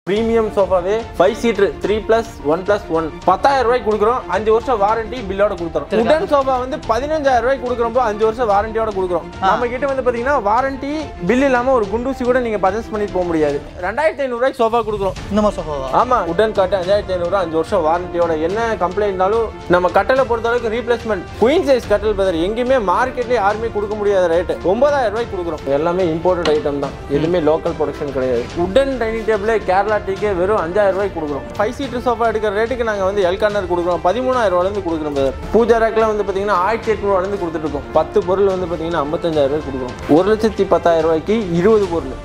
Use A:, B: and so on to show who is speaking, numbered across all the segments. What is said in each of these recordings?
A: Premium சோஃபாவே five seater three plus one plus one பத்தாயிரம் ரூபாய்க்கு கொடுக்குறோம் அஞ்சு வருஷம் வாரண்டி பில்லோட கொடுத்துறோம் உடன் சோஃபா வந்து பதினஞ்சாயிரம் ரூபாய்க்கு கொடுக்குறப்போ அஞ்சு வருஷம் வாரண்டியோட கொடுக்குறோம் நம்ம கிட்ட வந்து பாத்தீங்கன்னா வாரண்டி பில் இல்லாம ஒரு குண்டூசி கூட நீங்க பர்ச்சேஸ் பண்ணிட்டு போக முடியாது ரெண்டாயிரத்தி ஐநூறு ரூபாய்க்கு சோஃபா கொடுக்குறோம்
B: இந்த மாதிரி சோஃபாவா
A: ஆமா உடன் காட்டு அஞ்சாயிரத்தி ஐநூறு அஞ்சு வருஷம் வாரண்டியோட என்ன கம்ப்ளைண்ட்னாலும் நம்ம கட்டளை பொறுத்த அளவுக்கு ரீப்ளேஸ்மெண்ட் குயின் சைஸ் கட்டல் பதர் எங்கேயுமே மார்க்கெட்ல யாருமே கொடுக்க முடியாத ரேட்டு ஒன்பதாயிரம் ரூபாய்க்கு கொடுக்குறோம் எல்லாமே இம்போர்ட்டட் ஐட்டம் தான் எதுவுமே லோக்கல் ப்ரொடக்ஷன் கிடையாது உடன் டைனிங் டேபிள் கேரளா டீக்கே வெறும் அஞ்சாயிரம் ரூபாய்க்கு கொடுக்குறோம் ஃபைவ் சீட்டர் சோஃபா எடுக்கிற ரேட்டுக்கு நாங்கள் வந்து எல் கார்னர் கொடுக்குறோம் பதிமூணாயிரம் ரூபாயிலேருந்து கொடுக்குறோம் brother. பூஜா ரேக்கில் வந்து பார்த்தீங்கன்னா ஆயிரத்தி எட்நூறுவாலேருந்து கொடுத்துட்டு இருக்கோம் பத்து பொருள் வந்து பார்த்தீங்கன்னா ஐம்பத்தஞ்சாயிரம் ரூபாய்க்கு கொடுக்குறோம் ஒரு லட்சத்தி பத்தாயிரம் ரூபாய்க்கு இருபது பொருள்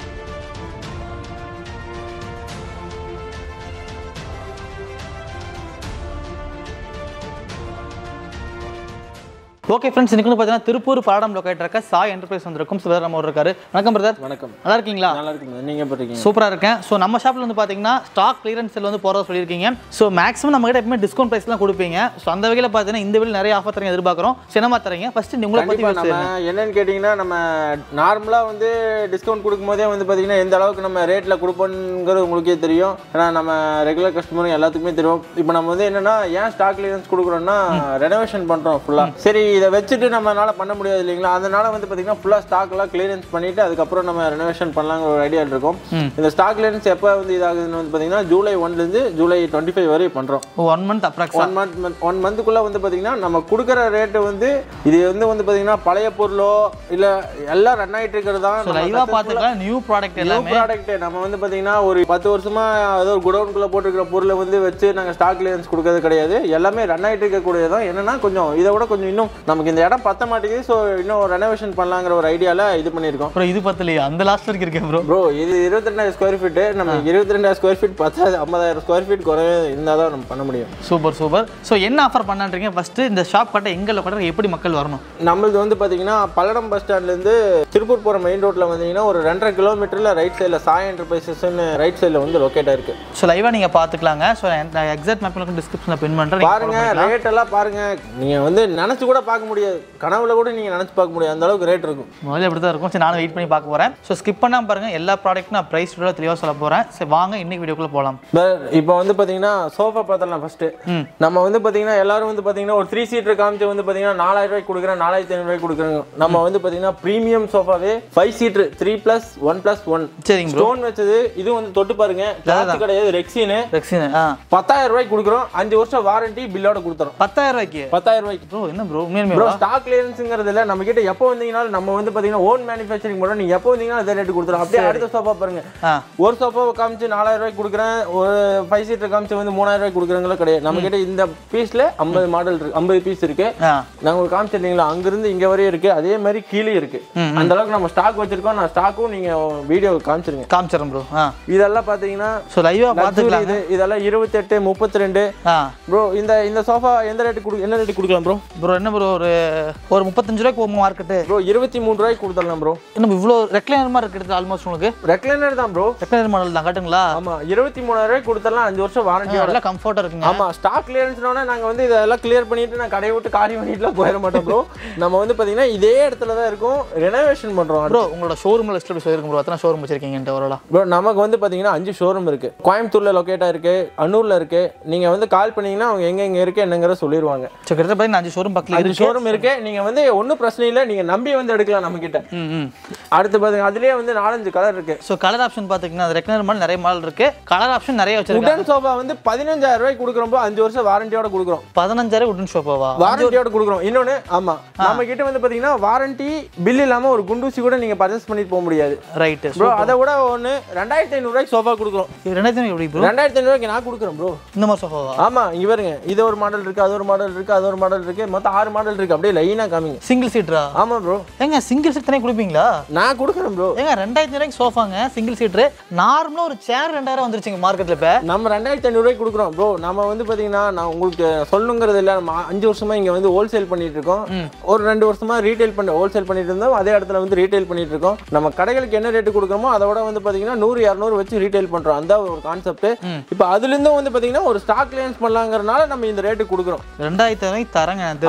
B: ஓகே ஃப்ரெண்ட்ஸ் இன்னைக்கு வந்து பார்த்தீங்கன்னா திருப்பூர் பாடம் லொக்கேட் இருக்க சாய் என்டர்பிரைஸ் வந்திருக்கும் சிவதர் நம்ம இருக்காரு வணக்கம் பிரதர்
A: வணக்கம்
B: நல்லா இருக்கீங்களா
A: நல்லா இருக்குங்க நீங்கள் எப்படி இருக்கீங்க
B: சூப்பராக இருக்கேன் ஸோ நம்ம ஷாப்பில் வந்து பார்த்தீங்கன்னா ஸ்டாக் கிளியரன்ஸ் செல் வந்து போகிறதா சொல்லியிருக்கீங்க ஸோ மேக்ஸிமம் நம்ம கிட்ட எப்பவுமே டிஸ்கவுண்ட் ப்ரைஸ்லாம் கொடுப்பீங்க ஸோ அந்த வகையில் பார்த்தீங்கன்னா இந்த வேலை நிறைய ஆஃபர் தரீங்க எதிர்பார்க்குறோம் சினிமா தரீங்க ஃபர்ஸ்ட் உங்களை பற்றி
A: கண்டிப்பா நம்ம என்னன்னு கேட்டிங்கன்னா நம்ம நார்மலாக வந்து டிஸ்கவுண்ட் கொடுக்கும்போதே வந்து பார்த்தீங்கன்னா எந்த அளவுக்கு நம்ம ரேட்டில் கொடுப்போங்கிறது உங்களுக்கே தெரியும் ஏன்னா நம்ம ரெகுலர் கஸ்டமரும் எல்லாத்துக்குமே தெரியும் இப்போ நம்ம வந்து என்னன்னா ஏன் ஸ்டாக் கிளியரன்ஸ் கொடுக்குறோம்னா ரெனோவேஷன் பண்ணுறோம் ஃபுல்லாக சரி இதை வச்சுட்டு நம்மளால பண்ண முடியாது இல்லைங்களா அதனால வந்து பார்த்தீங்கன்னா ஃபுல்லாக ஸ்டாக்லாம் கிளியரன்ஸ் பண்ணிட்டு அதுக்கப்புறம் நம்ம ரெனோவேஷன் பண்ணலாங்கிற ஒரு ஐடியா இருக்கோம் இந்த ஸ்டாக் கிளியரன்ஸ் எப்போ வந்து இதாகுதுன்னு வந்து பார்த்தீங்கன்னா ஜூலை ஒன்லேருந்து ஜூலை டுவெண்ட்டி ஃபைவ் வரை பண்ணுறோம்
B: one month approx
A: one month one மந்த்துக்குள்ள வந்து பாத்தீங்கன்னா நம்ம கொடுக்குற ரேட்டு வந்து இது வந்து வந்து பாத்தீங்கன்னா பழைய பொருளோ இல்ல எல்லாம் ரன் ஆயிட்டு இருக்கிறது தான்
B: ஸோ லைவாக பார்த்துக்கலாம் நியூ ப்ராடக்ட்
A: நியூ
B: எல்லாமே
A: ப்ராடக்ட் நம்ம வந்து பாத்தீங்கன்னா ஒரு பத்து வருஷமா ஏதோ ஒரு குடோனுக்குள்ள போட்டுருக்கிற பொருளை வந்து வச்சு நாங்க ஸ்டாக் கிளியரன்ஸ் கொடுக்கறது கிடையாது எல்லாமே ரன் ஆயிட்டு இருக்கக்கூடியது தான் என்னன்னா கொஞ்சம் இதை விட கொஞ்சம் இன்னும் நமக்கு இந்த இடம் பத்த மாட்டேங்குது ஸோ இன்னும் ரெனோவேஷன் பண்ணலாங்கிற ஒரு ஐடியால இது பண்ணியிருக்கோம்
B: ப்ரோ இது பத்தலையா அந்த லாஸ்ட் வரைக்கும் இருக்கேன் ப்ரோ
A: ப்ரோ இது இருபத்தி ரெண்டாயிரம் ஸ்கொயர் ஃபீட்டு நம்ம இருபத்தி ரெண்டாயிரம் ஸ்கொயர் ஃபீட் பத்தாது ஐம்பதாயிரம் ஸ்கொயர் ஃபீட் குறைவே இருந்தால் தான் நம்ம பண்ண முடியும்
B: சூப்பர் சூப்பர் ஸோ என்ன ஆஃபர் பண்ணான்றீங்க ஃபர்ஸ்ட் இந்த ஷாப் கட்ட எங்கே லொக்கேட் எப்படி மக்கள் வரணும்
A: நம்மளது வந்து பார்த்தீங்கன்னா பல்லடம் பஸ் ஸ்டாண்ட்லேருந்து திருப்பூர் போகிற மெயின் ரோட்டில் வந்தீங்கன்னா ஒரு ரெண்டரை கிலோமீட்டரில் ரைட் சைடில் சாய் என்டர்பிரைசஸ்ன்னு ரைட் சைடில் வந்து லொக்கேட் ஆயிருக்கு
B: ஸோ லைவாக நீங்கள் பார்த்துக்கலாங்க ஸோ நான் எக்ஸாக்ட் மேப் உங்களுக்கு டிஸ்கிரிப்ஷனில் பின் பண்ணுறேன்
A: பாருங்க ரேட் எல்லாம் பாருங்க நீங்கள் வந்து நினச்சி கூட பார்க்க முடியாது கனவுல கூட நீங்கள் நினச்சி பார்க்க முடியாது அந்த அளவுக்கு ரேட் இருக்கும்
B: முதல்ல இப்படி தான் இருக்கும் சரி நானும் வெயிட் பண்ணி பார்க்க போகிறேன் ஸோ ஸ்கிப் பண்ணாமல் பாருங்கள் எல்லா ப்ராடக்ட்டும் நான் ப்ரைஸ் தெளிவாக சொல்ல போகிறேன் சரி வாங்க இன்னைக்கு வீடியோக்குள்ளே போகலாம்
A: இப்போ வந்து பார்த்தீங்கன்னா சோஃபா பார்த்தலாம் ஃபர்ஸ்ட் நம்ம வந்து பார்த்தீங்கன்னா எல்லாரும் வந்து பார்த்தீங்கன்னா ஒரு த்ரீ சீட்டர் காமிச்சு வந்து பார்த்தீங்கன்னா நாலாயிரம் ரூபாய்க்கு கொடுக்குறேன் நாலாயிரத்தி ஐநூறுபாய்க்கு கொடுக்குறாங்க நம்ம வந்து பார்த்தீங்கன்னா ப்ரீமியம் சோஃபாவே five seater three plus one plus one
B: சரிங்க ப்ரோ
A: ஸ்டோன் வச்சது இது வந்து தொட்டு பாருங்க கிளாத் கிடையாது ரெக்ஸின்னு
B: ரெக்ஸின் ஆ
A: பத்தாயிரம் ரூபாய்க்கு கொடுக்குறோம் அஞ்சு வருஷம் வாரண்டி பில்லோட கொடுத்துறோம்
B: பத்தாயிரம் ரூபாய்க்கு
A: பத்தாயிரம் ரூபாய்க்கு
B: ப்ரோ என்ன ப்ரோ உண்மையுமே
A: ப்ரோ ஸ்டாக் கிளியரன்ஸுங்கிறது இல்லை நம்ம கிட்ட எப்போ வந்தீங்கனாலும் நம்ம வந்து பார்த்தீங்கன்னா ஓன் மேனுஃபேக்சரிங் பண்ணுறோம் நீங்கள் எப்போ வந்தீங்கன்னா அதே ரேட்டு கொடுத்துரும் அப்படியே அடுத்த சோஃபா பாருங்க
B: ஆ
A: ஒரு சோஃபாவை காமிச்சு நாலாயிரம் ரூபாய்க்கு கொடுக்குறேன் ஒரு ஃபைவ் சீட்டர் காமிச்சு வந்து மூணாயிரம் ரூபாய்க்கு கொடுக்குறவங்களும் கிடையாது நம்ம கிட்ட இந்த பீஸ்ல ஐம்பது மாடல் இருக்கு ஐம்பது பீஸ் இருக்கு
B: ஆ
A: நான் உங்களுக்கு காமிச்சிருந்தீங்களா அங்கிருந்து இங்க வரையும் இருக்கு அதே மாதிரி கீழே இருக்கு அந்த அளவுக்கு நம்ம ஸ்டாக் வச்சிருக்கோம் நான் ஸ்டாக்கும் நீங்க வீடியோ காமிச்சிருங்க
B: காமிச்சிடறேன் ப்ரோ ஆ
A: இதெல்லாம் பாத்தீங்கன்னா
B: ஸோ லைவாக
A: luxury
B: பார்த்துக்கலாம்
A: இது இதெல்லாம் இருபத்தெட்டு முப்பத்தி ரெண்டு
B: ஆ
A: ப்ரோ இந்த இந்த சோஃபா எந்த ரேட்டு கொடு என்ன ரேட்டு கொடுக்கலாம் ப்ரோ
B: ப்ரோ என்ன ப்ரோ ஒரு ஒரு முப்பத்தஞ்சு ரூபாய்க்கு போகும் மார்க்கெட்டு
A: ப்ரோ இருபத்தி மூணு ரூபாய்க்கு கொடுத்துடலாம் ப்ரோ
B: இன்னும் இவ்வளோ ரெக்லைனர் மாதிரி இருக்குது ஆல்மோஸ்ட் உங்களுக்கு
A: ரெக்லைனர் தான் ப்ரோ
B: ரெக்லைனர் மாடல் தான் காட்டுங்களா
A: ஆமா இருபத்தி மூணாயிரம் ரூபாய்க்கு கொடுத்துடலாம் அஞ்சு வருஷம் வாரண்டி
B: நல்லா கம்ஃபர்ட்டாக இருக்குங்க
A: ஆமா ஸ்டாக் கிளியரன்ஸ்னோட நாங்க வந்து இதெல்லாம் கிளியர் பண்ணிட்டு நான் கடையை விட்டு காரி பண்ணிட்டுலாம் போயிட மாட்டோம் ப்ரோ நம்ம வந்து பாத்தீங்கன்னா இதே இடத்துல தான் இருக்கும் ரெனோவேஷன் பண்றோம்
B: ப்ரோ உங்களோட ஷோரூம் லிஸ்ட் எப்படி சொல்லிருக்கும் ப்ரோ எத்தனை ஷோரூம் வச்சிருக்கீங்கன்ட்டு ஓரளா
A: ப்ரோ நமக்கு வந்து பாத்தீங்கன்னா அஞ்சு ஷோரூம் இருக்கு கோயம்புத்தூர்ல லொக்கேட்டா இருக்கு அன்னூர்ல இருக்கு நீங்க வந்து கால் பண்ணீங்கன்னா அவங்க எங்க எங்க இருக்கு என்னங்கிறத சொல்லிடுவாங்க
B: ஸோ கிட்டத்தட்ட பார்த்தீங்கன்னா அஞ்சு ஷோரூம் பக்கத்தில்
A: அஞ்சு ஷோரூம் இருக்கு நீங்க வந்து ஒன்றும் பிரச்சனை இல்லை நீங்க நம்பி வந்து எடுக்கலாம் நம்ம கிட்ட
B: ம் ம்
A: அடுத்து பாத்தீங்க அதுலயே வந்து நாலஞ்சு கலர் இருக்கு
B: ஸோ கலர் ஆப்ஷன் பார்த்தீங்கன்னா அது ரெக்லைனர் மாடல் நிறைய மாடல் இருக்கு கலர் ஆப்ஷன் நிறைய வச்சிருக்காங்க
A: உடன் சோஃபா வந்து பதினஞ்சாயிரம் ரூபாய்க்கு கொடுக்குறப்போ அஞ்சு வருஷம் வாரண்டியோட கொடுக்குறோம்
B: பதினஞ்சாயிரம் உடன் ஷோப்பாவா
A: வாரண்டியோட கொடுக்குறோம் இன்னொன்னு ஆமா நம்ம கிட்ட வந்து பாத்தீங்கன்னா வாரண்டி பில் இல்லாம ஒரு குண்டூசி கூட நீங்க பர்ச்சேஸ் பண்ணிட்டு போக முடியாது
B: ரைட்டு
A: ப்ரோ அதை விட ஒன்று ரெண்டாயிரத்தி ஐநூறுரூவாய்க்கு சோஃபா கொடுக்குறோம்
B: ரெண்டாயிரத்தி எப்படி ப்ரோ
A: ரெண்டாயிரத்தி ஐநூறுவாய்க்கு நான் கொடுக்குறேன் ப்ரோ
B: இந்த மாதிரி சோஃபாவா
A: ஆமா இங்க பாருங்க இது ஒரு மாடல் இருக்கு அது ஒரு மாடல் இருக்கு அது ஒரு மாடல் இருக்கு மொத்தம் ஆறு மாடல் இருக்கு அப்படியே லைனா காமிங்க
B: சிங்கிள் சீட்டரா
A: ஆமா ப்ரோ
B: ஏங்க சிங்கிள் சீட் தானே கொடுப்பீங்களா
A: நான் கொடுக்குறேன் ப்ரோ
B: ஏங்க ரெண்டாயிரத்தி ரூபாய்க்கு சோஃபாங்க சிங்கிள் சீட்ரு நார்மலாக ஒரு சேர் ரெண்டாயிரம் வந்துருச்சுங்க மார்க்கெட்டில் இப்போ
A: நம்ம ரெண்டாயிரத்தி ஐநூறுவாய்க்கு கொடுக்குறோம் ப்ரோ நம்ம வந்து பாத்தீங்கன்னா நான் உங்களுக்கு சொல்லணுங்கிறது இல்லை நம்ம அஞ்சு வருஷமா இங்க வந்து ஹோல்சேல் பண்ணிட்டு இருக்கோம் ஒரு ரெண்டு வருஷமா ரீட்டைல் பண்ணி ஹோல்சேல் பண்ணிட்டு இருந்தோம் அதே இடத்துல வந்து ரீட்டைல் பண்ணிட்டு இருக்கோம் நம்ம கடைகளுக்கு என்ன ரேட்டு கொடுக்குறோமோ அதை விட வந்து பாத்தீங்கன்னா நூறு இரநூறு வச்சு ரீட்டைல் பண்றோம் அந்த ஒரு கான்செப்ட் இப்போ அதுல இருந்தும் வந்து பாத்தீங்கன்னா ஒரு ஸ்டாக் கிளியன்ஸ் பண்ணலாங்கிறனால நம்ம இந்த ரேட்டு கொடுக்குறோம்
B: ரெண்டாயிரத்தி ரூபாய்க்கு தரங்க எனக்கு தெரிஞ்சு.
A: ஆமா.
B: சூப்பர்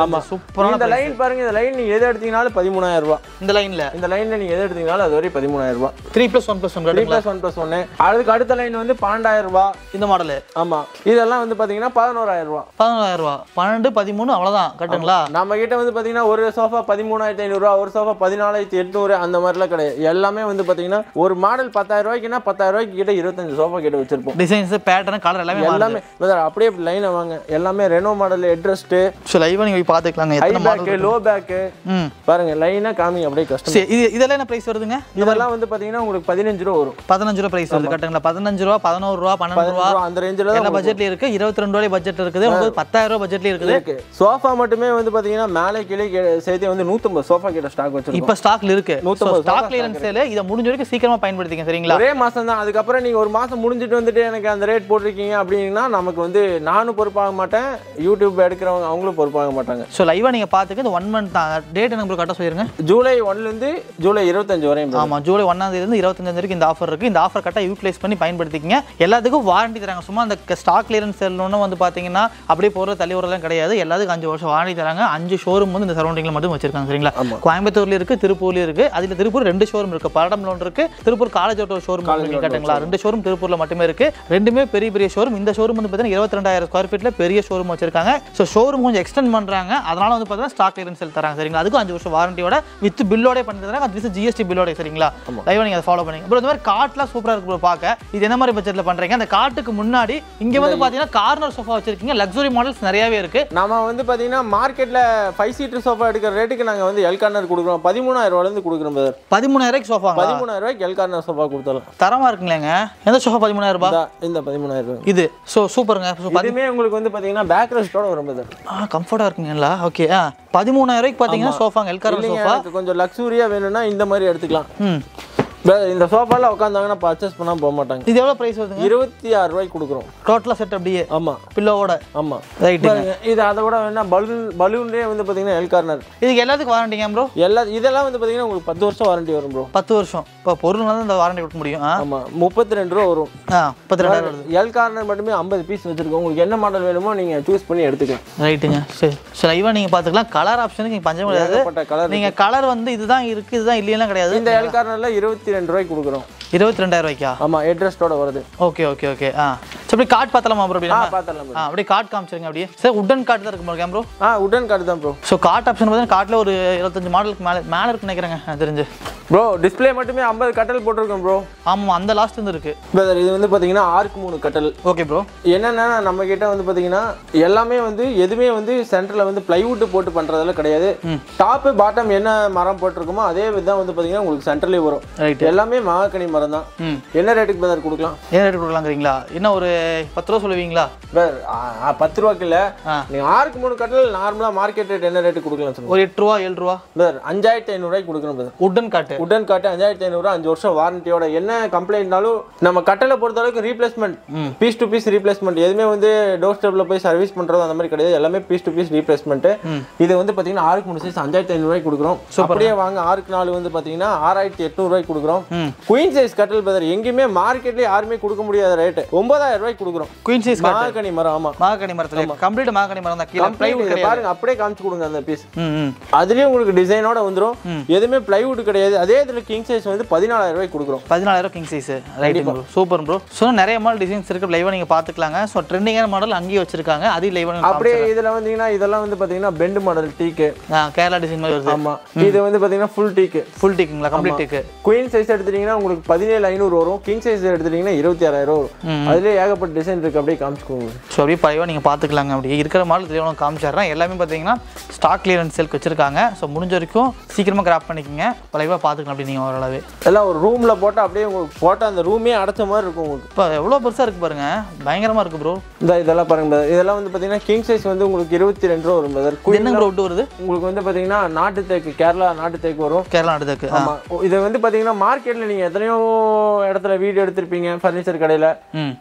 A: இந்த லைன் பாருங்க இந்த லைன் நீங்க எது எடுத்தீங்கனாலும் பதிமூணாயிரம் ரூபாய்
B: இந்த லைனில்
A: இந்த லைன்ல நீங்க எது எடுத்தீங்கனாலும் அது வரை பதிமூணாயிரம் ரூபாய்
B: three plus one plus one
A: three plus one plus ஒன்னு அதுக்கு அடுத்த லைன் வந்து பன்னெண்டாயிரம் ரூபாய்
B: இந்த மாடலு
A: ஆமா இதெல்லாம் வந்து பாத்தீங்கன்னா பதினோராயிரம் ரூபாய்
B: பதினோராயிரம் ரூபா பன்னெண்டு பதிமூணு அவ்வளோதான் கட்டுங்களா
A: நம்ம கிட்ட வந்து பாத்தீங்கன்னா ஒரு சோஃபா பதிமூணாயிரத்தி ஐநூறுரூவா ஒரு சோஃபா பதினாலாயிரத்தி எட்நூறு அந்த மாதிரிலாம் கிடையாது எல்லாமே வந்து பாத்தீங்கன்னா ஒரு மாடல் பத்தாயிரம் ரூபாய்க்குன்னா பத்தாயிரம் ரூபாய்க்கு கிட்ட இருபத்தஞ்சு சோஃபா கிட்ட வச்சிருப்போம்
B: டிசைன்ஸ் பேட்டர்ன் கலர் எல்லாமே மாறுது
A: எல்லாமே brother, அப்படியே லைனை வாங்க எல்லாமே ரெனோ மாடல் ஹெட்ரெஸ்ட்டு
B: ஸோ லைவாக நீங்கள் போய் பார்த்துக்கலாங்க
A: ஹை
B: எத்தனை மாடல்
A: பேக்கு லோ பேக்கு
B: ம்
A: பாருங்க லைனா காமிங்க அப்படியே கஷ்டம்
B: சரி இது இதெல்லாம் என்ன ப்ரைஸ் வருதுங்க
A: இதெல்லாம் வந்து பாத்தீங்கன்னா உங்களுக்கு பதினஞ்சு ரூபா வரும்
B: பதினஞ்சு ரூபா ப்ரைஸ் வருது கட்டுங்களா பதினஞ்சு ரூபா பதினோரு ரூபா பன்னெண்டு ரூபா
A: ரூபா அந்த ரேஞ்சில் தான்
B: எல்லா பட்ஜெட்லயும் இருக்கு இருபத்தி ரெண்டு ரூபாய் பட்ஜெட் இருக்குது உங்களுக்கு பத்தாயிரம் ரூபாய் பட்ஜெட்லயும் இருக்குது
A: இருக்கு சோஃபா மட்டுமே வந்து பாத்தீங்கன்னா மேலே கீழே கீழே சேர்த்து வந்து நூற்றம்பது சோஃபா கிட்ட ஸ்டாக் வச்சிருக்கோம்
B: இப்போ ஸ்டாக்ல இருக்கு
A: நூத்தம்பது
B: ஸ்டாக் கிளியரன்ஸ் சேல் இதை முடிஞ்ச வரைக்கும் சீக்கிரமா பயன்படுத்திங்க சரிங்களா
A: ஒரே மாசம் தான் அதுக்கப்புறம் நீங்க ஒரு மாசம் முடிஞ்சிட்டு வந்துட்டு எனக்கு அந்த ரேட் போட்டிருக்கீங்க அப்படின்னா நமக்கு வந்து நானும் பொறுப்பாக மாட்டேன் யூடியூப் எடுக்கிறவங்க அவங்களும் பொறுப்பாக மாட்டாங்க
B: ஸோ லைவா நீங்க பாத்துக்க இந்த ஒன் மந்த் தான் டேட் எனக்கு கரெக்டாக சொல்லிருங்க
A: ஜூலை ஒன்லேருந்து ஜூலை இருபத்தஞ்சு வரையும் bro.
B: ஆமா ஜூலை ஒன்னாம் தேதி இருந்து இருபத்தஞ்சாம் வரைக்கும் இந்த ஆஃபர் இருக்கு இந்த ஆஃபர் கரெக்டாக யூட்டிலைஸ் பண்ணி பயன்படுத்திக்கங்க எல்லாத்துக்கும் வாரண்டி தராங்க சும்மா அந்த ஸ்டாக் கிளியரன்ஸ் சேல்னு வந்து பாத்தீங்கன்னா அப்படியே போகிற தள்ளி வரலாம் கிடையாது எல்லாத்துக்கும் அஞ்சு வருஷம் வாரண்டி தராங்க அஞ்சு ஷோரூம் வந்து இந்த சரௌண்டிங்ல மட்டும் வச்சிருக்காங்க சரிங்களா கோயம்புத்தூர்ல இருக்கு திருப்பூர்ல இருக்கு அதுல திருப்பூர் ரெண்டு ஷோரூம் இருக்கு பரடம்ல ஒன்று இருக்கு திருப்பூர் காலேஜ் ஒரு ஷோரூம் கேட்டுங்களா ரெண்டு ஷோரூம் திருப்பூர்ல மட்டுமே இருக்கு ரெண்டுமே பெரிய பெரிய ஷோரூம் இந்த ஷோரூம் வந்து பார்த்தீங்கன்னா இருபத்தி ரெண்டாயிரம் ஸ்கொயர் ஃபீட்ல பெரிய ஷோரூம் வச்சிருக்காங்க ஸோ ஷோரூம் கொஞ்சம் எக்ஸ்டெண்ட் பண்றாங்க அதனால வந்து பார்த்தீங்கன்னா ஸ்டாக் கிளியரன்ஸ் சேல் தராங்க சரிங்களா அதுக்கும் அஞ்சு வருஷம் வாரண்டியோட வித் பில்லோட பண்ணி தராங்க அது வித் ஜிஎஸ்டி பில்லோட சரிங்களா லைவ் நீங்க அதை ஃபாலோ பண்ணுங்க அப்புறம் இந்த மாதிரி கார்ட்லாம் சூப்பரா இருக்கு bro பார்க்க இது என்ன மாதிரி பட்ஜெட்ல பண்றீங்க அந்த காட்டுக்கு முன்னாடி இங்க வந்து பாத்தீங்கன்னா கார்னர் சோஃபா வச்சிருக்கீங்க லக்ஸுரி மாடல்ஸ் நிறையவே இருக்கு
A: நம்ம வந்து பாத்தீங்கன்னா மார்க்கெட்ல ஃபைவ் சீட்டர் சோஃபா எடுக்கிற ரேட்டுக்கு நாங்க வந்து எல் கார்னர் கொடுக்குறோம் பதிமூணாயிரம் ரூபாயிலேருந்து கொடுக்குறோம் brother.
B: பதிமூணாயிரம் சோஃபாங்க
A: பதிமூணாயிரம் ரூபாய்க்கு எல் கார்னர் சோஃபா கொடுத்துடலாம்
B: தரமா இருக்குங்களேங்க எந்த சோஃபா பதிமூணாயிரம் ரூபாய்
A: இந்தா, இந்த பதிமூணாயிரம் ரூபாய்
B: இது ஸோ சூப்பருங்க ஸோ
A: இதுவுமே உங்களுக்கு வந்து பாத்தீங்கன்னா பேக் ரெஸ்டோட வரும் brother.
B: ஆ கம்ஃபர்ட்டாக இருக்குங்களா ஓகே ஆ பதிமூணாயிரம் ரூபாய்க்கு பார்த்தீங்கன்னா சோஃபாங்க எல்கார
A: இல்லைங்க
B: சோஃபா
A: எனக்கு கொஞ்சம் லக்ஸூரியா வேணும்னா இந்த மாதிரி எடுத்துக்கலாம்
B: ம்
A: brother, இந்த சோஃபால உட்காந்தாங்கன்னா பர்ச்சேஸ் பண்ணா போக மாட்டாங்க
B: இது எவ்வளோ ப்ரைஸ் வருதுங்க
A: இருபத்தி ஆறு ரூபாய்க்கு கொடுக்குறோம்
B: டோட்டலாக செட் அப்படியே
A: ஆமா
B: பில்லோவோட
A: ஆமா
B: ரைட்டு
A: பாருங்க, இது அதை விட வேணா பலூன் பலூன்லேயே வந்து பாத்தீங்கன்னா எல் கார்னர்
B: இதுக்கு எல்லாத்துக்கும் வாரண்டிங்க ப்ரோ
A: எல்லா இதெல்லாம் வந்து பாத்தீங்கன்னா உங்களுக்கு பத்து வருஷம் வாரண்டி வரும் ப்ரோ
B: பத்து வருஷம் இப்போ பொருள் வந்து இந்த வாரண்டி கொடுக்க முடியும் ஆ
A: ஆமா முப்பத்தி ரெண்டு ரூபா வரும்
B: ஆ முப்பத்தி ரெண்டாயிரம் வருது
A: எல் கார்னர் மட்டுமே ஐம்பது பீஸ் வச்சிருக்கோம் உங்களுக்கு என்ன மாடல் வேணுமோ நீங்க சூஸ் பண்ணி எடுத்துக்கலாம்
B: ரைட்டுங்க சரி சரி லைவாக நீங்கள் பார்த்துக்கலாம் கலர் ஆப்ஷனுக்கு நீங்கள் பஞ்சம் கிடையாது
A: ஏகப்பட்ட கலர்
B: நீங்கள் கலர் வந்து இதுதான் இருக்குது இதுதான் இல்லையெல்லாம் கிடையாது
A: இந்த எல் கார்னர்ல இருபத்தி ரெண்டு ரூபாய்க்கு கொடுக்குறோம்
B: இருபத்தி ரெண்டாயிரம் ரூபாய்க்கா
A: ஆமா ஹெட்ரெஸ்டோட வருது
B: ஓகே ஓகே ஓகே ஆ சரி அப்படி கார்டு பார்த்தலாமா ப்ரோ அப்படி
A: ஆ
B: நம்ம?
A: பார்த்துடலாம்
B: ஆ அப்படியே கார்டு காமிச்சிருங்க அப்படியே சார் உட்டன் கார்டு தான் இருக்கு ப்ரோ
A: ஆ உடன் கார்டு தான் ப்ரோ
B: ஸோ கார்ட் ஆப்ஷன் பார்த்தீங்கன்னா கார்ட்டில் ஒரு இருபத்தஞ்சு மாடலுக்கு மேலே மேலே இருக்குன்னு நினைக்கிறேங்க எனக்கு தெரிஞ்சு
A: ப்ரோ டிஸ்ப்ளே மட்டுமே ஐம்பது கட்டல் போட்டிருக்கோம் ப்ரோ
B: ஆமாம் அந்த லாஸ்ட் இருந்து இருக்கு
A: பிரதர் இது வந்து பாத்தீங்கன்னா ஆர்க் மூணு கட்டல்
B: ஓகே ப்ரோ
A: என்னன்னா நம்ம கிட்ட வந்து பாத்தீங்கன்னா எல்லாமே வந்து எதுவுமே வந்து சென்டர்ல வந்து பிளைவுட் போட்டு பண்றதெல்லாம் கிடையாது டாப் பாட்டம் என்ன மரம் போட்டிருக்குமோ அதே தான் வந்து பாத்தீங்கன்னா உங்களுக்கு சென்டர்லயே வரும்
B: ரைட்
A: எல்லாமே மாகக்கனி மரம் தான்
B: ம்
A: என்ன ரேட்டுக்கு பிரதர் கொடுக்கலாம்
B: ஏன் ரேட் கொடுக்கலாங்கிறீங்களா என்ன ஒரு பத்து ரூபா சொல்லுவீங்களா
A: பிரதர் பத்து ரூபாய்க்கு இல்ல
B: ஆ.
A: நீங்க ஆர்க் மூணு கட்டல் நார்மலா மார்க்கெட் ரேட் என்ன ரேட்டு கொடுக்கலாம் சொல்லுங்க
B: ஒரு எட்டு ரூபா ஏழு ரூபா
A: பிரதர் அஞ்சாயிரத்தி ஐநூறுரூவாய்க்கு கொடுக்குறோம் பிரதர்
B: உட்டன் காட்டு
A: உடன் காட்டு அஞ்சாயிரத்தி ஐநூறு அஞ்சு வருஷம் வாரண்டியோட என்ன கம்ப்ளைண்ட்னாலும் நம்ம கட்டளை பொறுத்த அளவுக்கு replacement piece to piece replacement எதுவுமே வந்து டோர் ஸ்டெப்ல போய் சர்வீஸ் பண்றது அந்த மாதிரி கிடையாது எல்லாமே பீஸ் டு பீஸ் ரீப்ளேஸ்மெண்ட் இது வந்து பாத்தீங்கன்னா ஆறுக்கு மூணு சைஸ் அஞ்சாயிரத்தி ஐநூறுவாய்க்கு கொடுக்குறோம் அப்படியே வாங்க ஆறுக்கு நாலு வந்து பாத்தீங்கன்னா ஆறாயிரத்தி எட்நூறுவாய்க்கு கொடுக்குறோம்
B: ம்.
A: குயின் சைஸ் கட்டல் பதர் எங்கேயுமே மார்க்கெட்ல யாருமே கொடுக்க முடியாத ரேட்டு ஒன்பதாயிரம் ரூபாய்க்கு கொடுக்குறோம்
B: குயின் சைஸ் காட்டு
A: மாகனி மரம் ஆமா
B: மாகனி மரத்தில் கம்ப்ளீட் மாகனி மரம் தான் கீழே
A: Complete
B: plywood
A: இதை
B: கிடையாது
A: பாருங்க அப்படியே காமிச்சு கொடுங்க அந்த பீஸ்
B: ம் ம்
A: அதுலயும் உங்களுக்கு டிசைனோட வந்துரும் எதுவுமே பிளைவுட் கிடையாது அதே இதுல கிங் சைஸ் வந்து பதினாலாயிரம் ரூபாய்க்கு கொடுக்குறோம்
B: பதினாலாயிரம் king size right bro super bro so நிறைய மாடல் டிசைன்ஸ் இருக்கு லைவாக நீங்கள் பார்த்துக்கலாங்க ஸோ ட்ரெண்டிங்கான மாடல் அங்கேயே வச்சிருக்காங்க அதையும் லைவாக
A: அப்படியே இதுல வந்தீங்கன்னா இதெல்லாம் வந்து பாத்தீங்கன்னா பெண்ட் மாடல் டீக்கு
B: கேரளா டிசைன் மாதிரி வருது
A: ஆமா இது வந்து பாத்தீங்கன்னா ஃபுல் டீக்கு
B: ஃபுல் டீக்குங்களா கம்ப்ளீட் டீக்கு
A: குயின் சைஸ் எடுத்துட்டீங்கன்னா உங்களுக்கு பதினேழு ஐநூறு வரும் கிங் சைஸ் எடுத்துட்டீங்கன்னா இருபத்தி ஆறாயிரம் வரும் அதுலயே ஏகப்பட்ட டிசைன் இருக்கு அப்படியே காமிச்சுக்கோங்க
B: ஸோ அப்படியே பழையவா நீங்கள் பார்த்துக்கலாங்க அப்படி இருக்கிற மாடல் தெளிவாக காமிச்சிடுறேன் எல்லாமே பார்த்தீங்கன்னா ஸ்டாக் கிளியரன்ஸ் சேல்க்கு வச்சிருக்காங்க ஸோ முடிஞ்ச வரைக்கும் சீக்கிரமாக கிராப் பண்ணிக்கோங்க பழையவா பார்த்துக்கலாம் அப்படி நீங்கள் ஓரளவு
A: எல்லாம் ஒரு ரூம்ல போட்டா அப்படியே உங்களுக்கு போட்டா அந்த ரூமே அடைச்ச மாதிரி இருக்கும் உங்களுக்கு
B: இப்போ எவ்வளோ பெருசாக இருக்குது பாருங்க பயங்கரமாக இருக்குது ப்ரோ
A: இந்த இதெல்லாம் பாருங்க brother. இதெல்லாம் வந்து பாத்தீங்கன்னா கிங் சைஸ் வந்து உங்களுக்கு இருபத்தி ரெண்டு ரூபா வரும் brother.
B: இது
A: Queen
B: என்ன ப்ரோ விட்டு வருது
A: உங்களுக்கு வந்து பாத்தீங்கன்னா நாட்டு தேக்கு கேரளா நாட்டு தேக்கு வரும்
B: கேரளா அடுத்துக்கு
A: ஆமா இது வந்து பாத்தீங்கன்னா மார்க்கெட்ல நீங்க எத்தனையோ இடத்துல வீடியோ எடுத்திருப்பீங்க ஃபர்னிச்சர் கடையில
B: ம்
A: நீங்க அந்த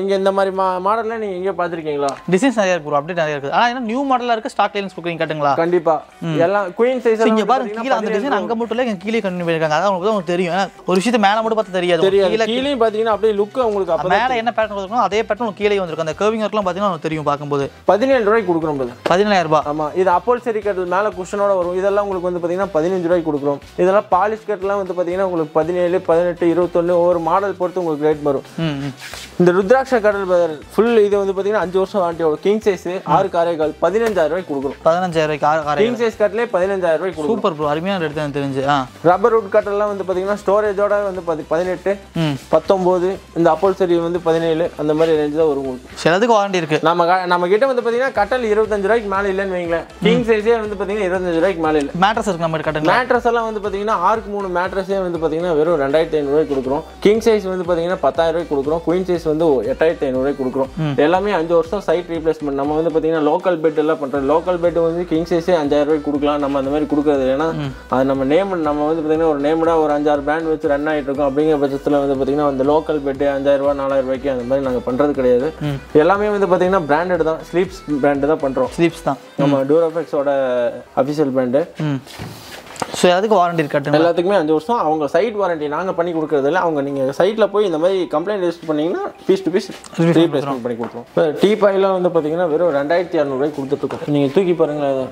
A: இங்கே இந்த மாதிரி மா மாடலில் நீங்கள் எங்கேயோ பார்த்துருக்கீங்களா
B: டிசைன்ஸ் நிறைய இருக்கு ப்ரோ அப்டேட் நிறைய இருக்குது ஆனால் என்ன நியூ மாடலாக இருக்குது ஸ்டாக் லைன்ஸ் கொடுக்குறீங்க கட்டுங்களா
A: கண்டிப்பா எல்லாம் குயின் சைஸ்
B: இங்க பாருங்க கீழே அந்த டிசைன் அங்க மட்டும் இல்ல இங்க கீழே கண்டினியூ பண்ணிருக்காங்க அதான் உங்களுக்கு தான் உங்களுக்கு தெரியும் ஏன்னா ஒரு விஷயத்தை மேல மட்டும் பார்த்தா தெரியாது
A: தெரியாது
B: கீழே
A: கீழேயும் பார்த்தீங்கன்னா அப்படியே லுக் உங்களுக்கு அப்போ
B: மேல என்ன பேட்டர்ன் கொடுக்கணும் அதே பேட்டர்ன் உங்களுக்கு கீழே வந்திருக்கும் அந்த கர்விங் ஒர்க்லாம் பார்த்தீங்கன்னா உங்களுக்கு தெரியும் பார்க்கும்போது
A: பதினேழு ரூபாய்க்கு கொடுக்குறோம் brother.
B: பதினேழாயிரம் ரூபாய்
A: ஆமா இது அப்போல் சரி கட்டில் மேலே குஷனோட வரும் இதெல்லாம் உங்களுக்கு வந்து பார்த்தீங்கன்னா பதினஞ்சு ரூபாய்க்கு கொடுக்குறோம் இதெல்லாம் பாலிஷ் கட்லாம் வந்து பார்த்தீங்கன்னா உங்களுக்கு பதினேழு பதினெட்டு இருபத்தொன்று ஒவ்வொரு மாடல் பொறுத்து உங்களுக்கு ரேட் வரும்
B: ம் ம்.
A: இந்த ருத்ராட்ச கடல் பதர் ஃபுல் இது வந்து பார்த்தீங்கன்னா அஞ்சு வருஷம் வாரண்டியோட கிங் சைஸ் ஆறு காரைக்கால் பதினஞ்சாயிரம் ரூபாய்க்கு கொடுக்குறோம்
B: பதினஞ்சாயிரம் ரூபாய்க்கு ஆறு ஆறு
A: கிங் சைஸ் கட்டிலே பதினஞ்சாயிரம் ரூபாய்க்கு கொடுக்குறோம்
B: சூப்பர் ப்ரோ அருமையான எடுத்து எனக்கு தெரிஞ்சு ஆ
A: ரப்பர் வுட் கட்டெல்லாம் வந்து பார்த்தீங்கன்னா ஸ்டோரேஜோட வந்து பதி பதினெட்டு
B: ம்
A: பத்தொம்போது இந்த அப்போல் சரி வந்து பதினேழு அந்த மாதிரி ரேஞ்ச் தான் வரும் உங்களுக்கு
B: சிலதுக்கு வாரண்டி இருக்கு
A: நம்ம க- நம்ம கிட்ட வந்து பார்த்தீங்கன்னா கட்டல் இருபத்தஞ்சு ரூபாய்க்கு மேலே இல்லைன்னு வைங்களேன் கிங் சைஸே வந்து பார்த்தீங்கன்னா இருபத்தஞ்சு ரூபாய்க்கு மேலே இல்லை
B: மேட்ரஸ் இருக்கு நம்ம கட்டுங்களா
A: மேட்ரஸ் எல்லாம் வந்து பார்த்தீங்கன்னா ஆறுக்கு மூணு மேட்ரஸே வந்து பார்த்தீங்கன்னா வெறும் ரெண்டாயிரத்தி ஐநூறுரூவாய்க்கு கொடுக்குறோம் கிங் சைஸ் வந்து பார்த்தீங்கன்னா பத்தாயிரம் ரூபாய்க்கு கொடுக்குறோம் குயின் சைஸ் வந்து எட்டாயிரத்தி ஐநூறுரூவாய்க்கு கொடுக்குறோம் எல்லாமே அஞ்சு வருஷம் சைட் ரீப்ளேஸ்மெண்ட் நம்ம வந்து பார்த்தீங்கன்னா லோக்கல் பெட் எல்லாம் பண்ணுறோம் லோக்கல் பெட் வந்து கிங் சைஸே அஞ்சாயிரம் ரூபாய்க்கு கொடுக்கலாம் நம்ம அந்த மாதிரி கொடுக்குறது ஏன்னா அது நம்ம நேம் நம்ம வந்து பார்த்தீங்கன்னா ஒரு நேம்டா ஒரு அஞ்சாறு பிராண்ட் வச்சு ரன் ஆகிட்டு இருக்கோம் அப்படிங்கிற பட்சத்தில் வந்து பார்த்தீங்கன்னா அந்த லோக்கல் பெட்டு அஞ்சாயிரம் ரூபாய் நாலாயிரம் ரூபாய்க்கு அந்த மாதிரி நாங்கள் பண்ணுறது கிடையாது எல்லாமே வந்து பார்த்தீங்கன்னா பிராண்டட் தான் ஸ்லீப்ஸ் பிராண்டு தான் பண்ணுறோம்
B: ஸ்லீப்ஸ் தான்
A: நம்ம டூரோஃபெக்ஸோட அஃபிஷியல் பிராண்டு
B: ம் ஸோ அதுக்கு வாரண்டி இருக்கு கட்டுங்களா
A: எல்லாத்துக்குமே அஞ்சு வருஷம் அவங்க சைட் வாரண்டி நாங்கள் பண்ணி கொடுக்கறது இல்லை அவங்க நீங்கள் சைட்டில் போய் இந்த மாதிரி கம்ப்ளைண்ட் ரெஜிஸ்டர் பண்ணீங்கன்னா பீஸ் டு பீஸ் ரீப்ளேஸ்மெண்ட் பண்ணி கொடுத்துருவோம் இப்போ டீ பாயெலாம் வந்து பார்த்தீங்கன்னா வெறும் ரெண்டாயிரத்தி இரநூறுவாய்க்கு கொடுத்துட்ருக்கோம் நீங்கள் தூக்கி பாருங்களேன் அதை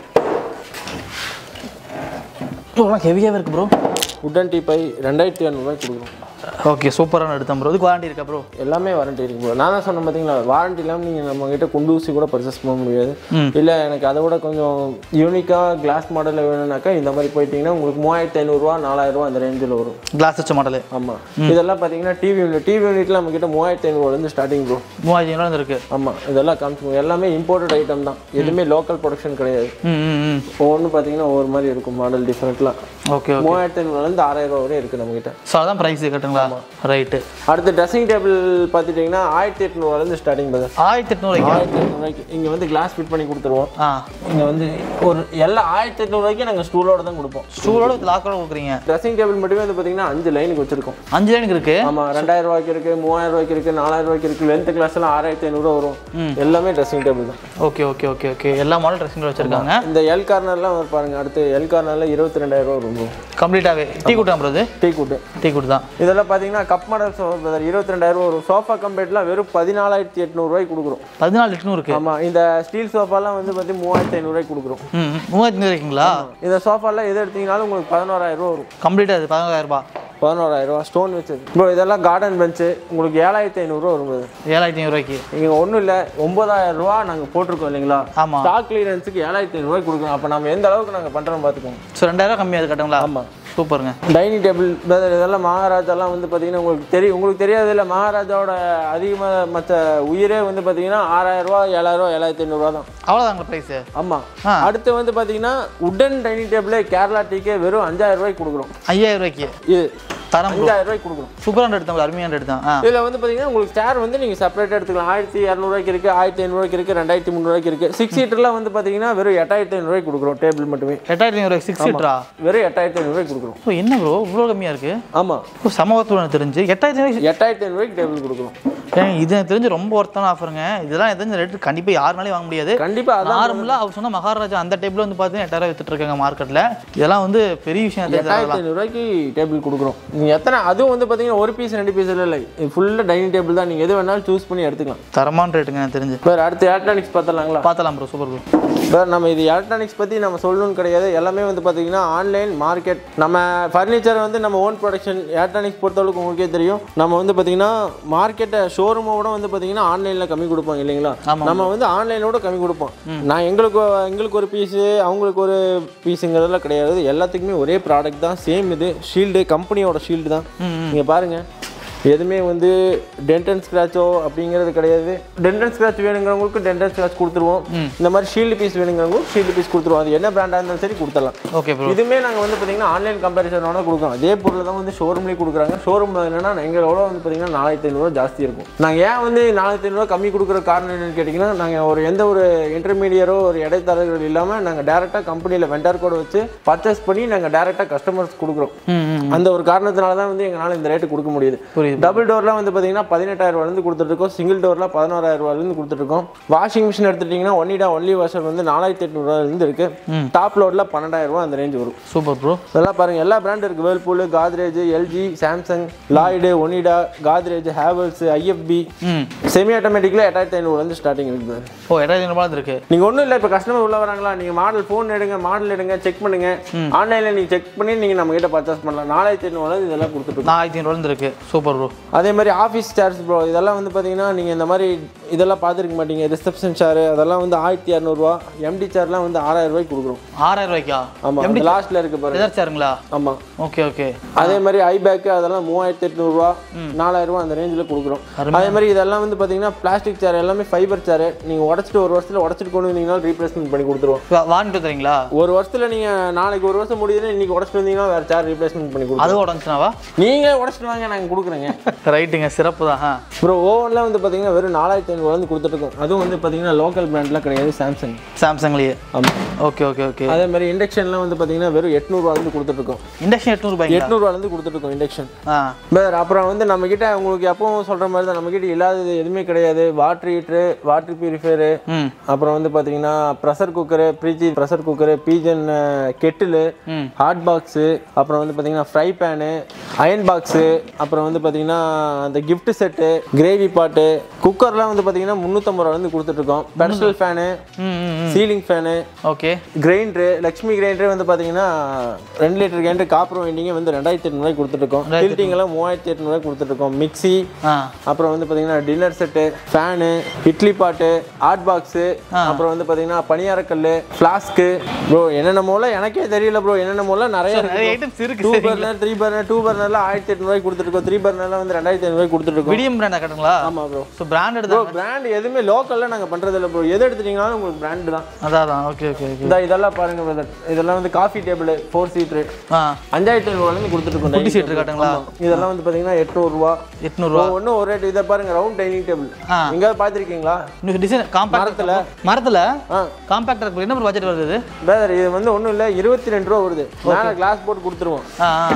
B: ஹெவியாகவே இருக்கு ப்ரோ
A: உட்டன் டீ பை ரெண்டாயிரத்தி இரநூறுவாய்க்கு கொடுக்குறோம்
B: ஓகே சூப்பரான எடுத்தேன் ப்ரோ இதுக்கு வாரண்டி இருக்கா ப்ரோ
A: எல்லாமே வாரண்டி இருக்கு bro. நான் தான் சொன்னேன் பார்த்தீங்களா வாரண்டி இல்லாமல் நீங்கள் நம்ம கிட்ட குண்டு ஊசி கூட பர்ச்சேஸ் பண்ண முடியாது இல்லை எனக்கு அதை விட கொஞ்சம் யூனிக்காக கிளாஸ் மாடலில் வேணும்னாக்கா இந்த மாதிரி போயிட்டீங்கன்னா உங்களுக்கு மூவாயிரத்தி ஐநூறுரூவா நாலாயிரரூவா அந்த ரேஞ்சில் வரும்
B: கிளாஸ் வச்ச மாடலு
A: ஆமாம் இதெல்லாம் பார்த்தீங்கன்னா டிவி யூனிட் டிவி யூனிட்ல நம்ம கிட்ட மூவாயிரத்தி ஐநூறுலேருந்து ஸ்டார்டிங் ப்ரோ
B: மூவாயிரத்தி ஐநூறு இருக்கு
A: ஆமாம் இதெல்லாம் காமிச்சு எல்லாமே இம்போர்ட்டட் ஐட்டம் தான் எதுவுமே லோக்கல் ப்ரொடக்ஷன் கிடையாது
B: ம் ம் ம்
A: ஒவ்வொன்று பார்த்தீங்கன்னா ஒவ்வொரு மாதிரி இருக்கும் மாடல் டிஃப்ரெண்ட்லாம்
B: ஓகே ஓகே
A: மூவாயிரத்தி ஐநூறுலேருந்து ஆறாயிரம் ரூபா வரை இருக்குது நம்மகிட்ட
B: ஸோ அதான் ப்ரைஸ் கட்டுங்களா ரைட்டு
A: அடுத்து ட்ரெஸ்ஸிங் டேபிள் பார்த்துட்டிங்கன்னா ஆயிரத்தி எட்நூறுவாலேருந்து ஸ்டார்டிங் பதர்
B: ஆயிரத்தி எட்நூறு
A: ஆயிரத்தி எட்நூறுவாய்க்கு இங்கே வந்து கிளாஸ் ஃபிட் பண்ணி கொடுத்துருவோம்
B: ஆ
A: இங்கே வந்து ஒரு எல்லாம் ஆயிரத்தி எட்நூறுவாய்க்கு நாங்கள் ஸ்டூலோட தான் கொடுப்போம்
B: ஸ்டூலோட லாக்கோட கொடுக்குறீங்க
A: ட்ரெஸ்ஸிங் டேபிள் மட்டுமே வந்து பார்த்தீங்கன்னா அஞ்சு லைனுக்கு வச்சிருக்கோம்
B: அஞ்சு லைனுக்கு இருக்கு
A: ஆமாம் ரெண்டாயிரம் ரூபாய்க்கு இருக்குது மூவாயிரம் ரூபாய்க்கு இருக்குது நாலாயிரம் ரூபாய்க்கு இருக்குது லென்த் கிளாஸ் எல்லாம் ஆறாயிரத்தி ஐநூறுரூவா வரும் எல்லாமே ட்ரெஸ்ஸிங் டேபிள் தான்
B: ஓகே ஓகே ஓகே ஓகே எல்லா மாடல் ட்ரெஸ்ஸிங் வச்சிருக்காங்க
A: இந்த எல் கார்னர்லாம் வந்து பாருங்க அடுத்து எல் கார்னர்ல இருபத்தி ரெண்டாயிரம் ரூபா வரும்
B: கம்ப்ளீட்டாகவே டீ குட்டா ப்ரோ இது
A: டீ கூட்டு
B: டீ குட் தான்
A: இதெல்லாம் பார்த்தீங்கன்னா கப் மாடல் சோஃபா இருபத்தி ரெண்டாயிரம் ரூபா வரும் சோஃபா கம்பெட்லாம் வெறும் பதினாலாயிரத்தி எட்நூறுவாய்க்கு கொடுக்குறோம்
B: பதினாலு எட்நூறு இருக்கு
A: ஆமாம் இந்த ஸ்டீல் சோஃபாலாம் வந்து பார்த்தி மூவாயிரத்தி ஐநூறுவாய்க்கு கொடுக்குறோம்
B: ம் ம். மூவாயிரத்தி ஐநூறு இருக்குங்களா
A: இந்த சோஃபாலாம் எது எடுத்தீங்கனாலும் உங்களுக்கு பதினோராயிரம் ரூபா வரும்
B: கம்ப்ளீட்டாக அது பதினோராயிரம் ரூபாய்
A: பதினோராயிரம் ரூபா ஸ்டோன் வச்சது ப்ரோ இதெல்லாம் கார்டன் பெஞ்சு உங்களுக்கு ஏழாயிரத்தி ஐநூறுரூவா வரும் இது.
B: ஏழாயிரத்தி ஐநூறுரூவாய்க்கு
A: இங்கே ஒன்றும் இல்லை ஒன்பதாயிரம் ரூபா நாங்கள் போட்டிருக்கோம் இல்லைங்களா
B: ஆமாம்
A: ஸ்டாக் கிளியரன்ஸுக்கு ஏழாயிரத்தி ஐநூறுவாய்க்கு கொடுக்குறோம் அப்போ நம்ம எந்த அளவுக்கு நாங்கள் பண்ணுறோம் பார்த்துக்கோங்க
B: ஸோ ரெண்டாயிரம் கம்மியாக கட்டுங்களா
A: ஆமாம்
B: சூப்பருங்க
A: டைனிங் டேபிள் இதெல்லாம் மகாராஜாலாம் வந்து பார்த்தீங்கன்னா உங்களுக்கு தெரியும் உங்களுக்கு தெரியாது இல்லை மகாராஜாவோட அதிகமாக மற்ற உயிரே வந்து பார்த்தீங்கன்னா ஆறாயிரம் ரூபா ஏழாயிரம் ரூபா ஏழாயிரத்தி ஐநூறுரூவா தான்
B: அவ்வளோதாங்களா ப்ரைஸு
A: ஆமாம்
B: ஆ.
A: அடுத்து வந்து பார்த்தீங்கன்னா உடன் டைனிங் டேபிளே கேரளா டீக்கே வெறும் அஞ்சாயிரம் ரூபாய்க்கு கொடுக்குறோம்
B: ஐயாயிரம் ரூபாய்க்கு
A: இது
B: தரம் ப்ரோ
A: அஞ்சாயிரம் ரூபாய்க்கு கொடுக்குறோம்
B: சூப்பரான எடுத்தோம் அருமையான எடுத்தான் ஆ
A: இதில் வந்து பார்த்தீங்கன்னா உங்களுக்கு சேர் வந்து நீங்கள் செப்பரேட்டாக எடுத்துக்கலாம் ஆயிரத்தி இரநூறுவாய்க்கு இருக்குது ஆயிரத்தி ஐநூறுவாய்க்கு இருக்குது ரெண்டாயிரத்தி முந்நூறுவாய்க்கு இருக்குது சிக்ஸ் சீட்டர்லாம் வந்து பார்த்தீங்கன்னா வெறும் எட்டாயிரத்தி ஐநூறுவாய்க்கு கொடுக்குறோம் டேபிள் மட்டுமே
B: எட்டாயிரத்தி ஐநூறு சிக்ஸ் சீட்டரா
A: வெறும் எட்டாயிரத்தி ஐநூறுவாய்க்கு கொடுக்குறோம்
B: ஓ என்ன ப்ரோ இவ்வளோ கம்மியாக இருக்குது
A: ஆமாம்
B: ஓ சமவத்துவம் எனக்கு தெரிஞ்சு எட்டாயிரத்தி ஐநூறு
A: எட்டாயிரத்தி ஐநூறுவாய்க்கு டேபிள் கொடுக்குறோம்
B: ஏங்க இது எனக்கு தெரிஞ்சு ரொம்ப ஒர்த்தான ஆஃபருங்க இதெல்லாம் எனக்கு தெரிஞ்ச ரேட்டு கண்டிப்பாக யாருனாலையும் வாங்க முடியாது
A: கண்டிப்பாக அதான்
B: நார்மலாக அவர் சொன்ன மகாராஜா அந்த டேபிள் வந்து பார்த்தீங்கன்னா எட்டாயிரம் வித்துட்டு இருக்காங்க மார்க்கெட்டில் இதெல்லாம் வந்து பெரிய விஷயம் தெரிஞ்சு
A: எட்டாயிரத்தி ஐநூறுரூவாய்க்கு டேபிள் கொடுக்குறோம் நீங்கள் எத்தனை அதுவும் வந்து பார்த்தீங்கன்னா ஒரு பீஸ் ரெண்டு பீஸ் இல்லை இது ஃபுல்லாக டைனிங் டேபிள் தான் நீங்கள் எது வேணாலும் சூஸ் பண்ணி எடுத்துக்கலாம்
B: தரமான ரேட்டுங்க எனக்கு தெரிஞ்சு
A: வேறு அடுத்து எலக்ட்ரானிக்ஸ் பார்த்தலாங்களா
B: பார்த்தலாம் ப்ரோ சூப்பர் ப்ரோ
A: வேறு நம்ம இது எலக்ட்ரானிக்ஸ் பற்றி நம்ம சொல்லணும்னு கிடையாது எல்லாமே வந்து பார்த்தீங்கன்னா ஆன்லைன் மார்க்கெட் நம்ம ஃபர்னிச்சர் வந்து நம்ம ஓன் ப்ரொடக்ஷன் எலக்ட்ரானிக்ஸ் பொறுத்தளவுக்கு உங்களுக்கே தெரியும் நம்ம வந்து பார்த்தீங்கன்னா மார்க்கெட்டை ஷோரூமோட வந்து பார்த்தீங்கன்னா ஆன்லைனில் கம்மி கொடுப்போம் இல்லைங்களா
B: ஆமாம்.
A: நம்ம வந்து ஆன்லைனோட கம்மி கொடுப்போம் நான் எங்களுக்கு எங்களுக்கு ஒரு பீஸு அவங்களுக்கு ஒரு பீஸுங்கிறதெல்லாம் கிடையாது எல்லாத்துக்குமே ஒரே ப்ராடக்ட் தான் சேம் இது ஷீல்டு கம்பெனியோட ஷீல்டு தான் நீங்கள் பாருங்கள் எதுவுமே வந்து டென்ட் அண்ட் ஸ்க்ராச்சோ அப்படிங்கிறது கிடையாது டென்ட் அண்ட் ஸ்க்ராட்ச் வேணுங்கிறவங்களுக்கு டென்ட் அண்ட் ஸ்க்ராட்ச் கொடுத்துருவோம் இந்த மாதிரி ஷீல்டு பீஸ் வேணுங்கிறவங்களுக்கு ஷீல்டு பீஸ் கொடுத்துருவோம் அது என்ன பிராண்டாக இருந்தாலும் சரி கொடுத்துடலாம்
B: ஓகே ப்ரோ
A: இதுவுமே நாங்கள் வந்து பார்த்தீங்கன்னா ஆன்லைன் கம்பேரிசனோட கொடுக்குறோம் அதே பொருள் தான் வந்து ஷோரூம்லேயும் கொடுக்குறாங்க ஷோரூம் என்னன்னா எங்களோட வந்து பார்த்தீங்கன்னா நாலாயிரத்தி ஐநூறுவா ஜாஸ்தி இருக்கும் நாங்கள் ஏன் வந்து நாலாயிரத்தி ஐநூறுவா கம்மி கொடுக்குற காரணம் என்னன்னு கேட்டிங்கன்னா நாங்கள் ஒரு எந்த ஒரு இன்டர்மீடியரோ ஒரு இடைத்தரகர்கள் இல்லாமல் நாங்கள் டேரெக்டாக கம்பெனியில் வெண்டர் கோட் வச்சு பர்ச்சேஸ் பண்ணி நாங்கள் டேரெக்டாக கஸ்டமர்ஸ் கொடுக்குறோம்
B: ம் ம்
A: அந்த ஒரு காரணத்தினால தான் வந்து எங்களால் இந்த ரேட்டு கொடுக்க முடியுது
B: புரியுது புரியுது
A: டபுள் டோர்லாம் வந்து பார்த்தீங்கன்னா பதினெட்டாயிரம் ரூபாயிலேருந்து கொடுத்துட்ருக்கோம் சிங்கிள் டோர்லாம் பதினோராயிரம் ரூபாயிலேருந்து கொடுத்துட்ருக்கோம் வாஷிங் மிஷின் எடுத்துட்டிங்கன்னா ஒன்னிடா ஒன்லி வாஷர் வந்து நாலாயிரத்தி எட்நூறுவாயிலேருந்து இருக்குது டாப் லோடில் பன்னெண்டாயிரம் ரூபா அந்த ரேஞ்ச் வரும்
B: சூப்பர் ப்ரோ
A: இதெல்லாம் பாருங்க எல்லா பிராண்ட் இருக்கு Whirlpool Godrej LG Samsung Lloyd Onida Godrej Havells IFB
B: ம்
A: செமி ஆட்டோமேட்டிக்கில் எட்டாயிரத்தி ஐநூறுலேருந்து ஸ்டார்டிங் இருக்குது
B: ஓ எட்டாயிரத்தி ஐநூறுபா இருக்கு
A: நீங்கள் ஒன்றும் இல்லை இப்போ கஸ்டமர் உள்ள வராங்களா நீங்கள் மாடல் ஃபோன் எடுங்க மாடல் எடுங்க செக் பண்ணுங்க ஆன்லைனில் நீங்கள் செக் பண்ணி நீங்கள் நம்ம கிட்ட பர்ச்சேஸ் பண்ணலாம் நாலாயிரத்தி ஐநூறுவா இதெல்லாம் கொடுத்துட்டு
B: நாலாயிரத்தி ஐநூறுலேருந்து இருக்கு சூப்பர் ப்ரோ
A: அதே மாதிரி ஆஃபீஸ் சேர்ஸ் ப்ரோ இதெல்லாம் வந்து பார்த்தீங்கன்னா நீங்கள் இந்த மாதிரி இதெல்லாம் பார்த்துருக்க மாட்டீங்க ரிசப்ஷன் சேர் அதெல்லாம் வந்து ஆயிரத்தி இரநூறுவா எம்டி சேர்லாம் வந்து ஆறாயிரம் ரூபாய்க்கு கொடுக்குறோம்
B: ஆறாயிரம் ரூபாய்க்கா
A: ஆமாம் அந்த லாஸ்ட்டில் இருக்கு பாருங்க
B: எதார் சேருங்களா
A: ஆமாம்
B: ஓகே ஓகே
A: அதே மாதிரி ஐ பேக்கு அதெல்லாம் மூவாயிரத்தி எட்நூறுரூவா நாலாயிரம் ரூபா அந்த ரேஞ்சில் கொடுக்குறோம் அதே மாதிரி இதெல்லாம் வந்து பார்த்தீங்கன்னா பிளாஸ்டிக் சேர் எல்லாமே ஃபைபர் சேர் நீங்கள் உடச்சிட்டு ஒரு வருஷத்தில் உடச்சிட்டு கொண்டு வந்தீங்கன்னா ரீப்ளேஸ்மெண்ட் பண்ணி கொடுத்துருவோம்
B: வாங்கிட்டு தரீங்களா
A: ஒரு வருஷத்தில் நீங்கள் நாளைக்கு ஒரு வருஷம் முடியுதுன்னா இன்னைக்கு உடச்சிட்டு வந்தீங்கன்னா வேறு சேர் ரீப்ளேஸ்மெண்ட் பண்ணி கொடுத்துருவோம்
B: அது உடஞ்சுனாவா
A: நீங்களே உடச்சிட்டு வாங்க நாங்கள் கொடுக்குறேங்க
B: ரைட்டுங்க சிறப்பு தான் ஆ
A: ப்ரோ ஓவன்லாம் வந்து பார்த்தீங்கன்னா வெறும் நாலாயிரத்தி ஐநூறுலேருந்து கொடுத்துட்ருக்கோம் அதுவும் வந்து பார்த்தீங்கன்னா லோக்கல் பிராண்ட்லாம் கிடையாது சாம்சங்
B: சாம்சங்லேயே
A: ஆமாம்
B: ஓகே ஓகே ஓகே
A: அதே மாதிரி இண்டக்ஷன்லாம் வந்து பார்த்தீங்கன்னா வெறும் எட்நூறுவாலேருந்து கொடுத்துட்ருக்கோம்
B: இண்டக்ஷன் எட்நூறுபாய்ங்களா
A: எட்நூறுவாலேருந்து கொடுத்துட்ருக்கோம் இண்டக்ஷன்
B: ஆ
A: வேறு அப்புறம் வந்து நம்மக்கிட்ட உங்களுக்கு எப்பவும் சொல்கிற மாதிரி தான் நம்மக்கிட்ட இல்லாதது எதுவுமே கிடையாது வாட்டர் ஹீட்ரு வாட்டர் பியூரிஃபையரு
B: ம்
A: அப்புறம் வந்து பார்த்தீங்கன்னா pressure cooker Preethi pressure cooker Pigeon kettle
B: ம்.
A: ஹாட் பாக்ஸு அப்புறம் வந்து பார்த்தீங்கன்னா ஃப்ரை பேனு அயன் பாக்ஸு அப்புறம் வந்து பார்த்தீங்கன்னா அந்த gift செட்டு கிரேவி பாட்டு குக்கர்லாம் வந்து பார்த்தீங்கன்னா முந்நூற்றம்பது ரூபாலேருந்து கொடுத்துட்ருக்கோம் பெடஸ்டல் ஃபேனு
B: ம் ம் ம்
A: ceiling fan
B: okay
A: grinder Lakshmi grinder வந்து பார்த்தீங்கன்னா ரெண்டு லிட்டர் கிரைண்டர் காப்பர் வைண்டிங்கே வந்து ரெண்டாயிரத்தி எட்நூறுவாய்க்கு கொடுத்துட்ருக்கோம் டில்ட்டிங் எல்லாம் மூவாயிரத்தி எட்நூறுவாய்க்கு கொடுத்துட்ருக்கோம் மிக்ஸி
B: ஆ
A: அப்புறம் வந்து பார்த்தீங்கன்னா டின்னர் செட்டு ஃபேனு இட்லி பாட்டு ஹாட் பாக்ஸு அப்புறம் வந்து பார்த்தீங்கன்னா பணியாரக்கல் ஃப்ளாஸ்க்கு ப்ரோ என்னென்னமோல எனக்கே தெரியல ப்ரோ என்னென்னமோல நிறைய
B: நிறைய ஐட்டம்ஸ் இருக்கு
A: two burner three burner two பர்னர்ல ஆயிரத்தி எட்நூறுவாய்க்கு கொடுத்துருக்கோம் த்ரீ பர்னர்ல வந்து ரெண்டாயிரத்தி ஐநூறுவாய்க்கு கொடுத்துருக்கோம்
B: மீடியம் பிராண்டா கட்டுங்களா
A: ஆமாம் ப்ரோ
B: ஸோ பிராண்டட்
A: ப்ரோ
B: தான்
A: பிராண்ட் எதுவுமே லோக்கல்ல நாங்கள் பண்ணுறது இல்லை ப்ரோ எது எடுத்துட்டீங்கனாலும் உங்களுக்கு பிராண்டு தான்
B: அதான் அதான் ஓகே ஓகே ஓகே
A: இந்த இதெல்லாம் பாருங்க பிரதர் இதெல்லாம் வந்து காஃபி டேபிள் ஃபோர் சீட்ரு
B: ஆ
A: அஞ்சாயிரத்தி ஐநூறுவாலேருந்து கொடுத்துருக்கோம்
B: குட்டி சீட் இருக்காட்டுங்களா
A: இதெல்லாம் வந்து பார்த்தீங்கன்னா எட்நூறுரூவா
B: எட்நூறுவா
A: ஒன்றும் ஒரு ரேட் இதை பாருங்க ரவுண்ட் டைனிங் டேபிள்
B: ஆ.
A: எங்கேயாவது பார்த்துருக்கீங்களா
B: இன்னும் டிசைன் காம்பாக்ட்
A: மரத்துல?
B: மரத்துல
A: ஆ
B: காம்பாக்ட் இருக்கு என்ன பட்ஜெட் வருது இது
A: பிரதர் இது வந்து ஒன்றும் இல்லை இருபத்தி ரெண்டு ரூபா வருது மேலே கிளாஸ் போட்டு கொடுத்துருவோம்
B: ஆ ஆ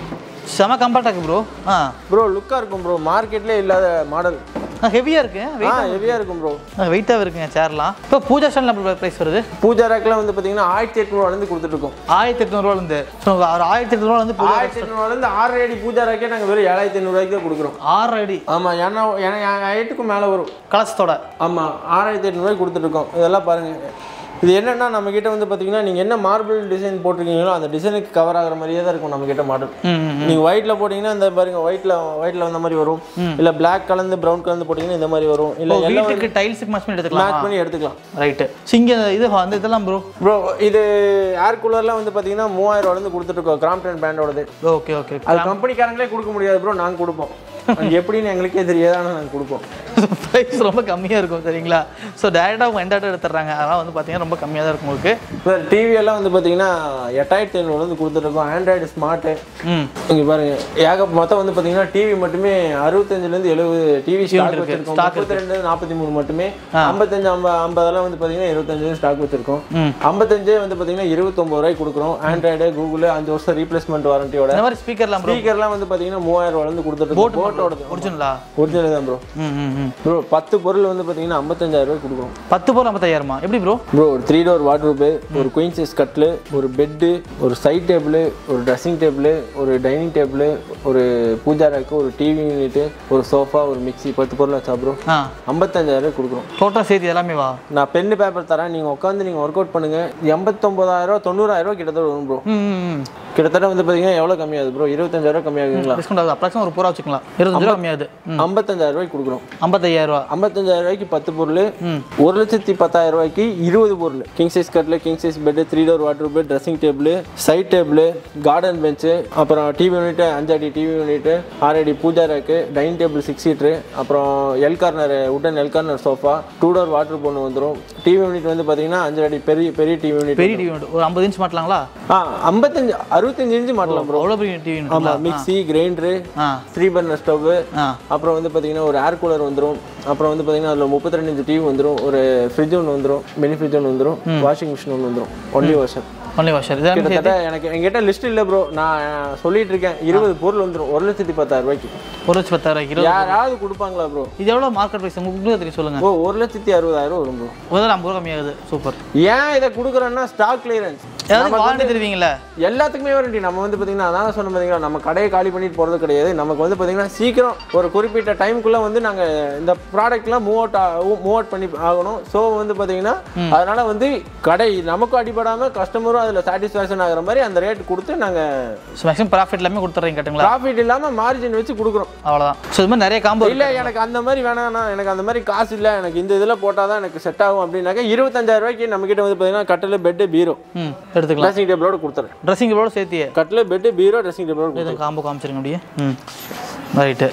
B: செம காம்பாக்டாக இருக்கு ப்ரோ ஆ
A: ப்ரோ லுக்காக இருக்கும் ப்ரோ மார்க்கெட்லேயே இல்லாத மாடல்
B: ஹெவியாக இருக்கு
A: ஆ ஹெவியாக இருக்கும் ப்ரோ
B: வெயிட்டாக இருக்குங்க சேர்லாம் இப்போ பூஜா ஸ்டாண்டில் ப்ரைஸ் வருது
A: பூஜா ரேக்லாம் வந்து பார்த்தீங்கன்னா ஆயிரத்தி எட்நூறுவாலேருந்து கொடுத்துட்ருக்கோம்
B: ஆயிரத்தி எட்நூறுவாலேருந்து ஸோ ஒரு ஆயிரத்தி எட்நூறுவாலேருந்து பூஜா
A: ஆயிரத்தி எட்நூறுவாலேருந்து ஆறு அடி பூஜா ரேக்கே நாங்கள் வெறும் ஏழாயிரத்தி ஐநூறுவாய்க்கு தான் கொடுக்குறோம்
B: ஆறு அடி
A: ஆமாம் ஏன்னா ஏன்னா என் ஹைட்டுக்கும் மேலே வரும்
B: கலசத்தோட
A: ஆமாம் ஆறாயிரத்தி எட்நூறுவாய்க்கு கொடுத்துட்ருக்கோம் இதெல்லாம் பாருங்கள் இது என்னன்னா நம்ம கிட்ட வந்து பார்த்தீங்கன்னா நீங்கள் என்ன மார்பிள் டிசைன் போட்டிருக்கீங்களோ அந்த டிசைனுக்கு கவர் ஆகிற மாதிரியே தான் இருக்கும் நம்ம கிட்ட மாடல்
B: ம் ம்
A: நீங்கள் ஒயிட்டில் போட்டிங்கன்னா இந்த பாருங்க ஒயிட்டில் ஒயிட்டில் வந்த மாதிரி வரும் இல்லை Black கலந்து ப்ரௌன் கலந்து போட்டிங்கன்னா இந்த மாதிரி வரும் இல்லை எல்லாம்
B: வீட்டுக்கு டைல்ஸுக்கு மேட்ச் பண்ணி எடுத்துக்கலாம்
A: மேட்ச் பண்ணி எடுத்துக்கலாம்
B: ரைட்டு ஸோ இங்கே இது வந்து இதெல்லாம் ப்ரோ
A: ப்ரோ இது ஏர் கூலர்லாம் வந்து பார்த்தீங்கன்னா மூவாயிரம் ரூபாயிலேருந்து கொடுத்துட்ருக்கோம் கிராம்டன் பிராண்டோடது
B: ஓகே ஓகே
A: அது கம்பெனிக்காரங்களே கொடுக்க முடியாது ப்ரோ நாங்கள் கொடுப்போம் அது எப்படின்னு எங்களுக்கே தெரியாது ஆனால் நாங்கள் கொடுப்போம்
B: ப்ரைஸ் ரொம்ப கம்மியாக இருக்கும் சரிங்களா ஸோ டேரெக்டாக அவங்க எந்த இடத்துல எடுத்துறாங்க அதெல்லாம் வந்து பார்த்தீங்கன்னா ரொம்ப கம்மியாக தான் இருக்கும் உங்களுக்கு
A: சார் டிவி எல்லாம் வந்து பார்த்தீங்கன்னா எட்டாயிரத்தி ஐநூறுலேருந்து கொடுத்துட்ருக்கோம் ஆண்ட்ராய்டு ஸ்மார்ட்டு
B: ம்
A: இங்கே பாருங்க ஏக மொத்தம் வந்து பார்த்தீங்கன்னா டிவி மட்டுமே அறுபத்தஞ்சிலேருந்து எழுபது டிவி ஸ்டாக்
B: இருக்கு,
A: வச்சிருக்கோம்
B: stock
A: முப்பத்தி ரெண்டு நாற்பத்தி மூணு மட்டுமே ஐம்பத்தஞ்சு ஐம்பது ஐம்பதெல்லாம் வந்து பார்த்தீங்கன்னா இருபத்தஞ்சு ஸ்டாக் வச்சிருக்கோம்
B: ம்
A: ஐம்பத்தஞ்சே வந்து பார்த்தீங்கன்னா இருபத்தொம்பது ரூபாய்க்கு கொடுக்குறோம் ஆண்ட்ராய்டு கூகுள் அஞ்சு வருஷம் ரீப்ளேஸ்மெண்ட் வாரண்டியோட
B: இந்த மாதிரி ஸ்பீக்கர்லாம் ப்ரோ
A: ஸ்பீக்கர்லாம் வந்து பார்த்தீங்கன்னா மூவாயிரம் ரூபாயிலேருந்து கொடுத்துட்டு போட்டோட
B: ஒரிஜினலா
A: ஒரிஜினல் தான் ப்ரோ
B: ம் ம் ம்
A: ப்ரோ பத்து பொருள் வந்து பார்த்தீங்கன்னா ஐம்பத்தஞ்சாயிரம் ரூபாய் கொடுக்குறோம்
B: பத்து போல் ஐம்பத்தாயிரமா எப்படி ப்ரோ
A: ப்ரோ ஒரு த்ரீ டோர் வாட்ரூப்பு ஒரு குயின் சைஸ் கட்லு ஒரு பெட்டு ஒரு சைட் டேபிள் ஒரு ட்ரெஸ்ஸிங் டேபிள் ஒரு டைனிங் டேபிள் ஒரு பூஜா ரேக்கு ஒரு டிவி யூனிட்டு ஒரு சோஃபா ஒரு மிக்ஸி பத்து பொருள் வச்சா ப்ரோ
B: ஆ
A: ஐம்பத்தஞ்சாயிரம் கொடுக்குறோம்
B: டோட்டல் சேர்த்து எல்லாமே வா
A: நான் பென்னு பேப்பர் தரேன் நீங்கள் உட்காந்து நீங்கள் ஒர்க் அவுட் பண்ணுங்கள் எண்பத்தொம்பதாயிரம் தொண்ணூறாயிரம் கிட்டத்தட்ட வரும் ப்ரோ
B: ம் ம் ம்
A: கிட்டத்தட்ட வந்து பார்த்தீங்கன்னா எவ்வளோ கம்மியாகுது ப்ரோ இருபத்தஞ்சாயிரம் கம்மியாகுங்களா
B: டிஸ்கவுண்ட் ஆகுது அப்ராக்ஸிமம் ஒரு பூரா வச்சுக்கலாம் இருபத்தஞ்சு ரூபா கம்மியாகுது ம்
A: ஐம்பத்தஞ்சாயிரம் ரூபாய்க்கு கொடுக்குறோம்
B: ஐம்பத்தையாயிரம் ரூபா
A: ஐம்பத்தஞ்சாயிரம் ரூபாய்க்கு பத்து பொருள்
B: ம்
A: ஒரு லட்சத்தி பத்தாயிரம் ரூபாய்க்கு இருபது பொருள் கிங் சைஸ் கட்டில் king size bed three door wardrobe dressing table side table garden bench அப்புறம் டிவி யூனிட் அஞ்சடி டிவி யூனிட் ஆறடி pooja rack dining table six seater அப்புறம் எல் கார்னர் உடன் L corner sofa two door wardrobe வந்துடும் TV unit வந்து பார்த்தீங்கன்னா அஞ்சு அடி பெரிய பெரிய டிவி யூனிட்
B: பெரிய டிவி ஒரு ஐம்பது இன்ச் மாட்டலாங்களா
A: ஆ ஐம்பத்தஞ்சு அறுபத்தஞ்சு இன்ச்சு மாட்டலாம் ப்ரோ
B: அவ்வளோ பெரிய டிவி
A: ஆமாம் மிக்ஸி கிரைண்டரு
B: ஆ
A: த்ரீ பர்னர் ஸ்டவ்வு
B: ஆ
A: அப்புறம் வந்து பார்த்தீங்கன்னா ஒரு ஏர் கூலர் வந்துடும் அப்புறம் வந்து பார்த்தீங்கன்னா அதில் முப்பத்தி ரெண்டு இன்ச்சு டிவி வந்துடும் ஒரு ஃப்ரிட்ஜ் ஒன்று வந்துடும் மினி ஃப்ரிட்ஜ் ஒன்று வந்துடும் வாஷிங் மிஷின் ஒன்று வந்துடும் ஒன்லி வாஷர்
B: ஒன்லி வாஷர் இதெல்லாம்
A: கிட்டத்தட்ட எனக்கு என்கிட்ட லிஸ்ட் இல்லை ப்ரோ நான் சொல்லிட்டு இருக்கேன் இருபது பொருள் வந்துடும் ஒரு லட்சத்தி பத்தாயிரம் ரூபாய்க்கு
B: ஒரு லட்சம் பத்தாயிரம் இருபது
A: யாராவது கொடுப்பாங்களா ப்ரோ
B: இது எவ்வளோ மார்க்கெட் ப்ரைஸ் உங்களுக்கு தெரியும் சொல்லுங்க
A: ப்ரோ ஒரு லட்சத்தி அறுபதாயிரம் வரும் ப்ரோ
B: முதல்ல ஐம்பது ரூபா கம்மியாகுது சூப்பர்
A: ஏன் இதை கொடுக்குறேன்னா ஸ்டாக் கிளியரன்ஸ்
B: ஏதாவது வாரண்டி தருவீங்களா
A: எல்லாத்துக்குமே வாரண்டி நம்ம வந்து பார்த்தீங்கன்னா அதான் சொன்ன பார்த்தீங்களா நம்ம கடையை காலி பண்ணிட்டு போகிறது கிடையாது நமக்கு வந்து பார்த்தீங்கன்னா சீக்கிரம் ஒரு குறிப்பிட்ட டைமுக்குள்ளே வந்து நாங்கள் இந்த ப்ராடக்ட்லாம் மூவ் அவுட் மூவ் அவுட் பண்ணி ஆகணும் ஸோ வந்து பார்த்தீங்கன்னா அதனால வந்து கடை நமக்கும் அடிபடாமல் கஸ்டமரும் அதில் சாட்டிஸ்ஃபேக்ஷன் ஆகிற மாதிரி அந்த ரேட் கொடுத்து நாங்கள்
B: ஸோ மேக்ஸிமம் ப்ராஃபிட் எல்லாமே கொடுத்துட்றீங்க கட்டுங்களா
A: ப்ராஃபிட் இல்லாமல் மார்ஜின் வச்சு கொடுக்குறோம்
B: அவ்வளோதான் ஸோ இது மாதிரி நிறைய காம்போ
A: இல்லை எனக்கு அந்த மாதிரி வேணாம்ண்ணா எனக்கு அந்த மாதிரி காசு இல்லை எனக்கு இந்த இதில் போட்டால் தான் எனக்கு செட் ஆகும் அப்படின்னாக்கா இருபத்தஞ்சாயிரம் ரூபாய்க்கு நம்மக்கிட்ட வந்து பார்த்தீங்கன்னா கட்டில் பெட்டு பீரோ
B: ம் எடுத்துக்கலாம்
A: ட்ரெஸ்ஸிங் டேபிளோட கொடுத்துறேன்
B: ட்ரெஸ்ஸிங் கூட சேர்த்தியே
A: கட்டில் பெட்டு பீரோ ட்ரெஸ்ஸிங் டேபிளோட
B: இது காம்போ காமிச்சிருங்க அப்படியே ம் ரைட்டு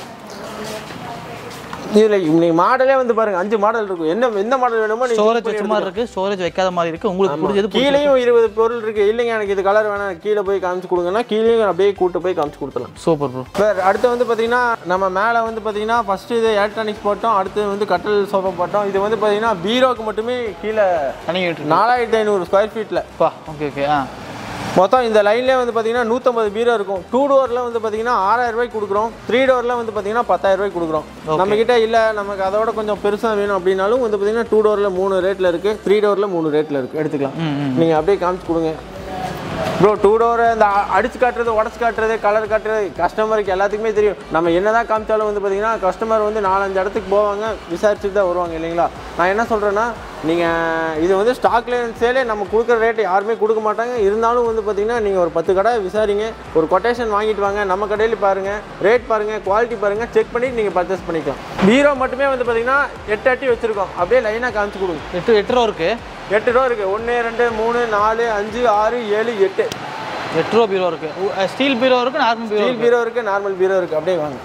A: இதில் நீங்கள் மாடலே வந்து பாருங்க அஞ்சு மாடல் இருக்கும் என்ன எந்த மாடல் வேணுமோ நீங்க
B: ஸ்டோரேஜ் வச்ச மாதிரி இருக்கு ஸ்டோரேஜ் வைக்காத மாதிரி இருக்கு உங்களுக்கு பிடிச்சது
A: கீழேயும் இருபது பொருள் இருக்கு இல்லைங்க எனக்கு இது கலர் வேணாம் எனக்கு கீழே போய் காமிச்சு கொடுங்கன்னா கீழேயும் அப்படியே கூட்டு போய் காமிச்சு கொடுத்துலாம்
B: சூப்பர் ப்ரோ
A: சார் அடுத்து வந்து பார்த்தீங்கன்னா நம்ம மேலே வந்து பார்த்தீங்கன்னா ஃபஸ்ட்டு இது எலக்ட்ரானிக்ஸ் போட்டோம் அடுத்து வந்து கட்டல் சோஃபா போட்டோம் இது வந்து பார்த்தீங்கன்னா பீரோக்கு மட்டுமே கீழே
B: தனியாக
A: நாலாயிரத்தி ஐநூறு ஸ்கொயர் ஃபீட்டில்
B: பா ஓகே ஓகே ஆ
A: மொத்தம் இந்த லைன்லேயே வந்து பார்த்தீங்கன்னா நூற்றம்பது பீரோ இருக்கும் டூ டோரில் வந்து பார்த்தீங்கன்னா ஆறாயிரம் ரூபாய்க்கு கொடுக்குறோம் த்ரீ டோரில் வந்து பார்த்தீங்கன்னா பத்தாயிரம் ரூபாய்க்கு கொடுக்குறோம் நம்ம கிட்ட இல்லை நமக்கு அதோட கொஞ்சம் பெருசாக வேணும் அப்படின்னாலும் வந்து பார்த்தீங்கன்னா டூ டோரில் மூணு ரேட்டில் இருக்குது த்ரீ டோரில் மூணு ரேட்டில் இருக்குது எடுத்துக்கலாம்
B: ம் ம்
A: நீங்கள் அப்படியே காமிச்சு கொடுங்க ப்ரோ டூ டோர் இந்த அ- அடிச்சு காட்டுறது உடச்சு காட்டுறது கலர் காட்டுறது கஸ்டமருக்கு எல்லாத்துக்குமே தெரியும் நம்ம என்னதான் காமிச்சாலும் வந்து பார்த்தீங்கன்னா கஸ்டமர் வந்து நாலஞ்சு இடத்துக்கு போவாங்க விசாரிச்சுட்டு தான் வருவாங்க இல்லைங்களா நான் என்ன சொல்கிறேன்னா நீங்கள் இது வந்து ஸ்டாக் சேலே நம்ம கொடுக்குற ரேட்டு யாருமே கொடுக்க மாட்டாங்க இருந்தாலும் வந்து பார்த்தீங்கன்னா நீங்கள் ஒரு பத்து கடை விசாரிங்க ஒரு கொட்டேஷன் வாங்கிட்டு வாங்க நம்ம கடையில் பாருங்கள் ரேட் பாருங்கள் குவாலிட்டி பாருங்கள் செக் பண்ணிட்டு நீங்கள் பர்ச்சேஸ் பண்ணிக்கலாம் பீரோ மட்டுமே வந்து பார்த்தீங்கன்னா எட்டு அட்டி வச்சுருக்கோம் அப்படியே லைனாக காமிச்சு கொடுங்க
B: எட்டு எட்டு ரூபா இருக்கு
A: எட்டு ரூபா இருக்குது ஒன்று ரெண்டு மூணு நாலு அஞ்சு ஆறு ஏழு எட்டு
B: எட்டு ரூபா பீரோ இருக்கு ஸ்டீல் பீரோ இருக்கு நார்மல் பீரோ
A: ஸ்டீல் பீரோ இருக்குது நார்மல் பீரோ இருக்குது அப்படியே வாங்க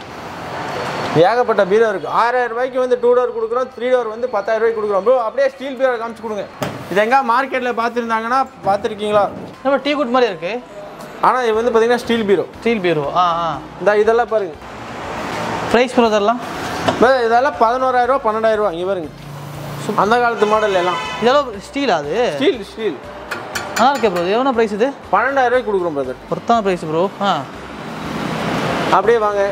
A: ஏகப்பட்ட பீரோ இருக்குது ஆறாயிரம் ரூபாய்க்கு வந்து டூ டோர் கொடுக்குறோம் த்ரீ டோர் வந்து பத்தாயிரம் ரூபாய்க்கு கொடுக்குறோம் ப்ரோ அப்படியே ஸ்டீல் பீரோ காமிச்சு கொடுங்க இது எங்கே மார்க்கெட்டில் பார்த்துருந்தாங்கன்னா பார்த்துருக்கீங்களா
B: நம்ம டீ குட் மாதிரி இருக்கு
A: ஆனால் இது வந்து பார்த்தீங்கன்னா ஸ்டீல் பீரோ
B: ஸ்டீல் பீரோ ஆ ஆ
A: இந்த இதெல்லாம் பாருங்க
B: ப்ரைஸ் ப்ரோ இதெல்லாம்
A: bro, இதெல்லாம் பதினோராயிரம் ரூபா பன்னெண்டாயிரம் ரூபா இங்கே பாருங்க அந்த காலத்து மாடல் எல்லாம்
B: இதெல்லாம் ஸ்டீல் அது
A: ஸ்டீல் ஸ்டீல்
B: நல்லா இருக்கே ப்ரோ இது எவ்வளோ ப்ரைஸ் இது
A: பன்னெண்டாயிரம் ரூபாய்க்கு கொடுக்குறோம் பிரதர்
B: பொருத்தான ப்ரைஸ் ப்ரோ ஆ
A: அப்படியே வாங்க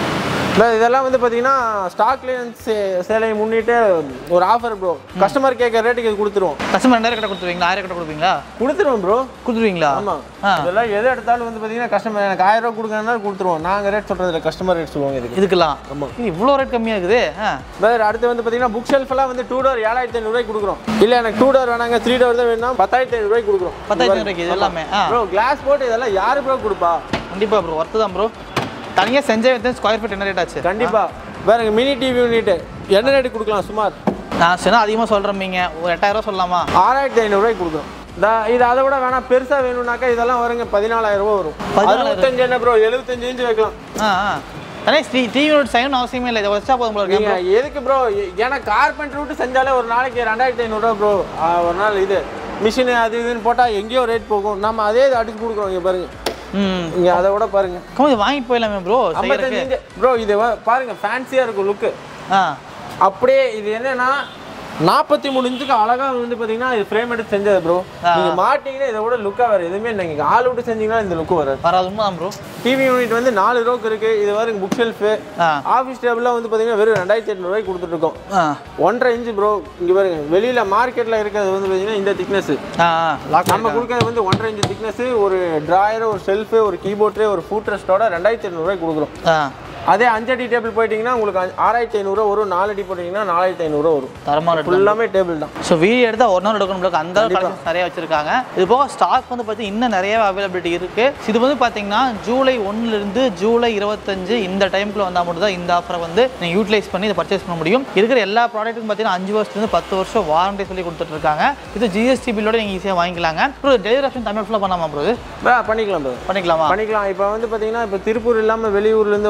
A: bro, இதெல்லாம் வந்து பார்த்தீங்கன்னா ஸ்டாக் கிளியரன்ஸ் சேலையை முன்னிட்டு ஒரு ஆஃபர் ப்ரோ கஸ்டமர் கேட்குற ரேட்டுக்கு இது கொடுத்துருவோம்
B: கஸ்டமர் ரெண்டாயிரம் கடை கொடுத்துருவீங்களா ஆயிரம் கடை கொடுப்பீங்களா
A: கொடுத்துருவோம் ப்ரோ
B: கொடுத்துருவீங்களா
A: ஆமாம்
B: ஆ
A: இதெல்லாம் எது எடுத்தாலும் வந்து பார்த்தீங்கன்னா கஸ்டமர் எனக்கு ஆயிரம் ரூபா கொடுக்கறதுனால கொடுத்துருவோம் நாங்கள் ரேட் சொல்கிறதுல கஸ்டமர் ரேட் சொல்லுவாங்க இதுக்கு
B: இதுக்கெல்லாம் இது இவ்வளோ ரேட் கம்மியாக இருக்குது ஆ
A: வேறு அடுத்து வந்து பார்த்தீங்கன்னா புக் ஷெல்ஃப் எல்லாம் வந்து டூ டோர் ஏழாயிரத்தி ஐநூறுரூவாய்க்கு கொடுக்குறோம் இல்லை எனக்கு டூ டோர் வேணாங்க த்ரீ டோர் தான் வேணும்னா பத்தாயிரத்தி ஐநூறுரூவாய்க்கு கொடுக்குறோம்
B: பத்தாயிரத்தி ரூபாய்க்கு இது எல்லாமே ஆ
A: ப்ரோ கிளாஸ் போட்டு இதெல்லாம் யாரு ப்ரோ கொடுப்பா
B: கண்டிப்பாக ப்ரோ ஒர்த்து தான் ப்ரோ தனியாக செஞ்ச ஸ்கொயர் ஃபீட் என்ன ரேட் ஆச்சு
A: கண்டிப்பா வேறங்க மினி டிவி யூனிட் என்ன ரேட்டு கொடுக்கலாம் சுமார்
B: நான் சொன்னால் அதிகமாக சொல்கிறீங்க ஒரு எட்டாயிரம் ரூபா சொல்லலாமா
A: ஆறாயிரத்தி ஐநூறுரூவாய்க்கு கொடுக்குறோம் இந்த இது அதை விட வேணாம் பெருசாக வேணும்னாக்கா இதெல்லாம் வருங்க பதினாலாயிரம் ரூபா வரும்
B: 14,000
A: அறுபத்தஞ்சு என்ன ப்ரோ எழுபத்தஞ்சு இன்ச்சு வைக்கலாம்
B: ஆ ஆ தனியாக ஸ்ரீ டிவி நோட் செய்யணும் அவசியமே இல்லை இதை வச்சா போதும் ப்ரோ
A: நீங்க எதுக்கு ப்ரோ ஏன்னா கார்பெண்டர் விட்டு செஞ்சாலே ஒரு நாளைக்கு ரெண்டாயிரத்தி ஐநூறுரூவா ப்ரோ ஒரு நாள் இது மிஷினு அது இதுன்னு போட்டால் எங்கேயோ ரேட் போகும் நம்ம அதே இது அடிச்சு கொடுக்குறோம் இங்கே பாருங்க
B: ம்
A: இங்கே அதை விட பாருங்க
B: கம்மி இது வாங்கிட்டு போயிடலாமே ப்ரோ
A: ஐம்பத்தஞ்சு இன்ச்சு ப்ரோ இது வ- பாருங்க ஃபேன்சியாக இருக்கும் லுக்கு
B: ஆ
A: அப்படியே இது என்னன்னா நாற்பத்தி மூணு இன்ச்சுக்கு அழகா வந்து பார்த்தீங்கன்னா இது ஃப்ரேம் எடுத்து செஞ்சது ப்ரோ நீங்க மாட்டிங்கன்னா இதை விட லுக்காக வேறு எதுவுமே நீங்க ஆள் விட்டு செஞ்சீங்கன்னா இந்த லுக்கு வராது
B: வராது உண்மை தான் ப்ரோ
A: டிவி யூனிட் வந்து நாலு ரோக்கு இருக்கு இது பாருங்க புக் ஷெல்ஃபு
B: ஆ
A: ஆஃபீஸ் டேபிள்லாம் வந்து பார்த்தீங்கன்னா வெறும் ரெண்டாயிரத்தி எட்நூறுவாய்க்கு கொடுத்துட்ருக்கோம்
B: ஆ
A: ஒன்றரை இன்ச்சு ப்ரோ இங்கே பாருங்க வெளியில் மார்க்கெட்டில் இருக்கிறது வந்து பார்த்தீங்கன்னா இந்த திக்னஸ்
B: ஆ லாக்
A: நம்ம கொடுக்கறது வந்து ஒன்றரை இன்ச்சு திக்னஸ் ஒரு ட்ராயர் ஒரு ஷெல்ஃபு ஒரு கீபோர்ட்ரே ஒரு ஃபுட் ரெஸ்ட்டோட ரெண்டாயிரத்தி எட்நூறுவாய்க்கு கொடுக்குறோம்
B: ஆ
A: அதே அஞ்சடி டேபிள் போயிட்டீங்கன்னா உங்களுக்கு அஞ்சு- ஆறாயிரத்தி ஐநூறுரூவா வரும் நாலு அடி போட்டிங்கன்னா நாலாயிரத்தி ஐநூறுரூவா வரும்
B: தரமாக இருக்கு
A: ஃபுல்லாமே டேபிள் தான்
B: ஸோ வீடியோ எடுத்தால் ஒரு நாள் எடுக்கணும் உங்களுக்கு அந்த கலெக்ஷன்ஸ் நிறைய வச்சிருக்காங்க இது போக ஸ்டாக் வந்து பார்த்தீங்கன்னா இன்னும் நிறைய அவைலபிலிட்டி இருக்கு இது வந்து பார்த்தீங்கன்னா ஜூலை ஒன்னுலேருந்து ஜூலை இருபத்தஞ்சு இந்த டைமுக்குள்ள வந்தால் மட்டும் தான் இந்த ஆஃபரை வந்து நீங்கள் யூட்டிலைஸ் பண்ணி இதை பர்ச்சேஸ் பண்ண முடியும் இருக்கிற எல்லா ப்ராடக்ட்டுக்கும் பார்த்தீங்கன்னா அஞ்சு வருஷத்துலேருந்து பத்து வருஷம் வாரண்டி சொல்லி கொடுத்துட்டு இருக்காங்க இது ஜிஎஸ்டி பில்லோட நீங்கள் ஈஸியாக வாங்கிக்கலாங்க அப்புறம் டெலிவரி ஆப்ஷன் தமிழ் ஃபுல்லாக பண்ணாமா ப்ரோ இது
A: பா, பண்ணிக்கலாம் bro.
B: பண்ணிக்கலாமா
A: பண்ணிக்கலாம் இப்போ வந்து பார்த்தீங்கன்னா இப்போ திருப்பூர் இல்லாமல் வெளியூர்லேருந்து வரவங்க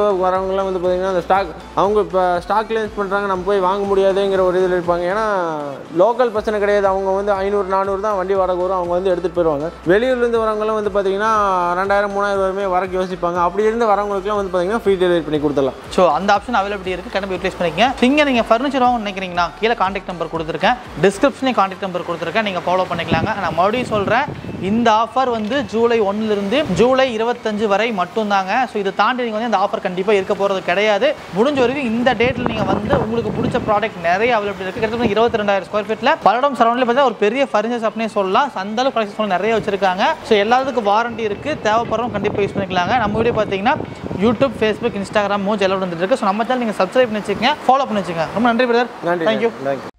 A: வரவங்கலாம் வந்து பார்த்தீங்கன்னா அந்த ஸ்டாக் அவங்க இப்போ ஸ்டாக் கிளியன்ஸ் பண்ணுறாங்க நம்ம போய் வாங்க முடியாதுங்கிற ஒரு இதில் இருப்பாங்க ஏன்னா லோக்கல் பிரச்சனை கிடையாது அவங்க வந்து ஐநூறு நானூறு தான் வண்டி வாடகை வரும் அவங்க வந்து எடுத்துகிட்டு போயிடுவாங்க வெளியூர்லேருந்து வரவங்களாம் வந்து பார்த்தீங்கன்னா ரெண்டாயிரம் மூணாயிரம் வரையுமே வரக்கு யோசிப்பாங்க அப்படி இருந்து வரவங்களுக்குலாம் வந்து பார்த்தீங்கன்னா ஃப்ரீ டெலிவரி பண்ணி கொடுத்துடலாம்
B: ஸோ அந்த ஆப்ஷன் அவைலபிலிட்டி இருக்குது கண்டிப்பாக யூட்டிலைஸ் பண்ணிக்கங்க இங்கே நீங்கள் ஃபர்னிச்சர் வாங்க நினைக்கிறீங்கன்னா கீழே காண்டாக்ட் நம்பர் கொடுத்துருக்கேன் டிஸ்கிரிப்ஷன்லேயும் காண்டாக்ட் நம்பர் கொடுத்துருக்கேன் நீங்கள் ஃபாலோ பண்ணிக்கலாங்க நான் மறுபடியும் சொல்கிறேன் இந்த ஆஃபர் வந்து ஜூலை ஒன்றுலேருந்து ஜூலை இருபத்தஞ்சு வரை மட்டும்தாங்க ஸோ இதை தாண்டி நீங்கள் வந்து இந்த ஆஃபர் கண்டிப்பாக இருக்க போகிறது கிடையாது முடிஞ்ச வரைக்கும் இந்த டேட்டில் நீங்கள் வந்து உங்களுக்கு பிடிச்ச ப்ராடக்ட் நிறைய அவைலபிள் இருக்குது கிட்டத்தட்ட இருபத்தி ரெண்டாயிரம் ஸ்கொயர் ஃபீட்டில் பல்லடம் சரௌண்டில் பார்த்தா ஒரு பெரிய ஃபர்னிச்சர் ஷாப்னே சொல்லலாம் So, அந்த அளவுக்கு கலெக்ஷன் நிறைய வச்சிருக்காங்க ஸோ எல்லாத்துக்கும் வாரண்டி இருக்குது தேவைப்படுறவங்க கண்டிப்பாக யூஸ் பண்ணிக்கலாங்க நம்ம வீடியோ பார்த்தீங்கன்னா யூடியூப் ஃபேஸ்புக் இன்ஸ்டாகிராம் மூஞ்சி எல்லாம் வந்துட்டு இருக்கு ஸோ நம்ம சேனல் நீங்கள் சப்ஸ்கிரைப் பண்ணி வச்சுக்கங்க ஃபாலோ பண்ணி வச்சுக்கங்க ரொம்ப நன்றி பிரதர்
A: நன்றி
B: தேங்க்யூ
A: தேங்க்யூ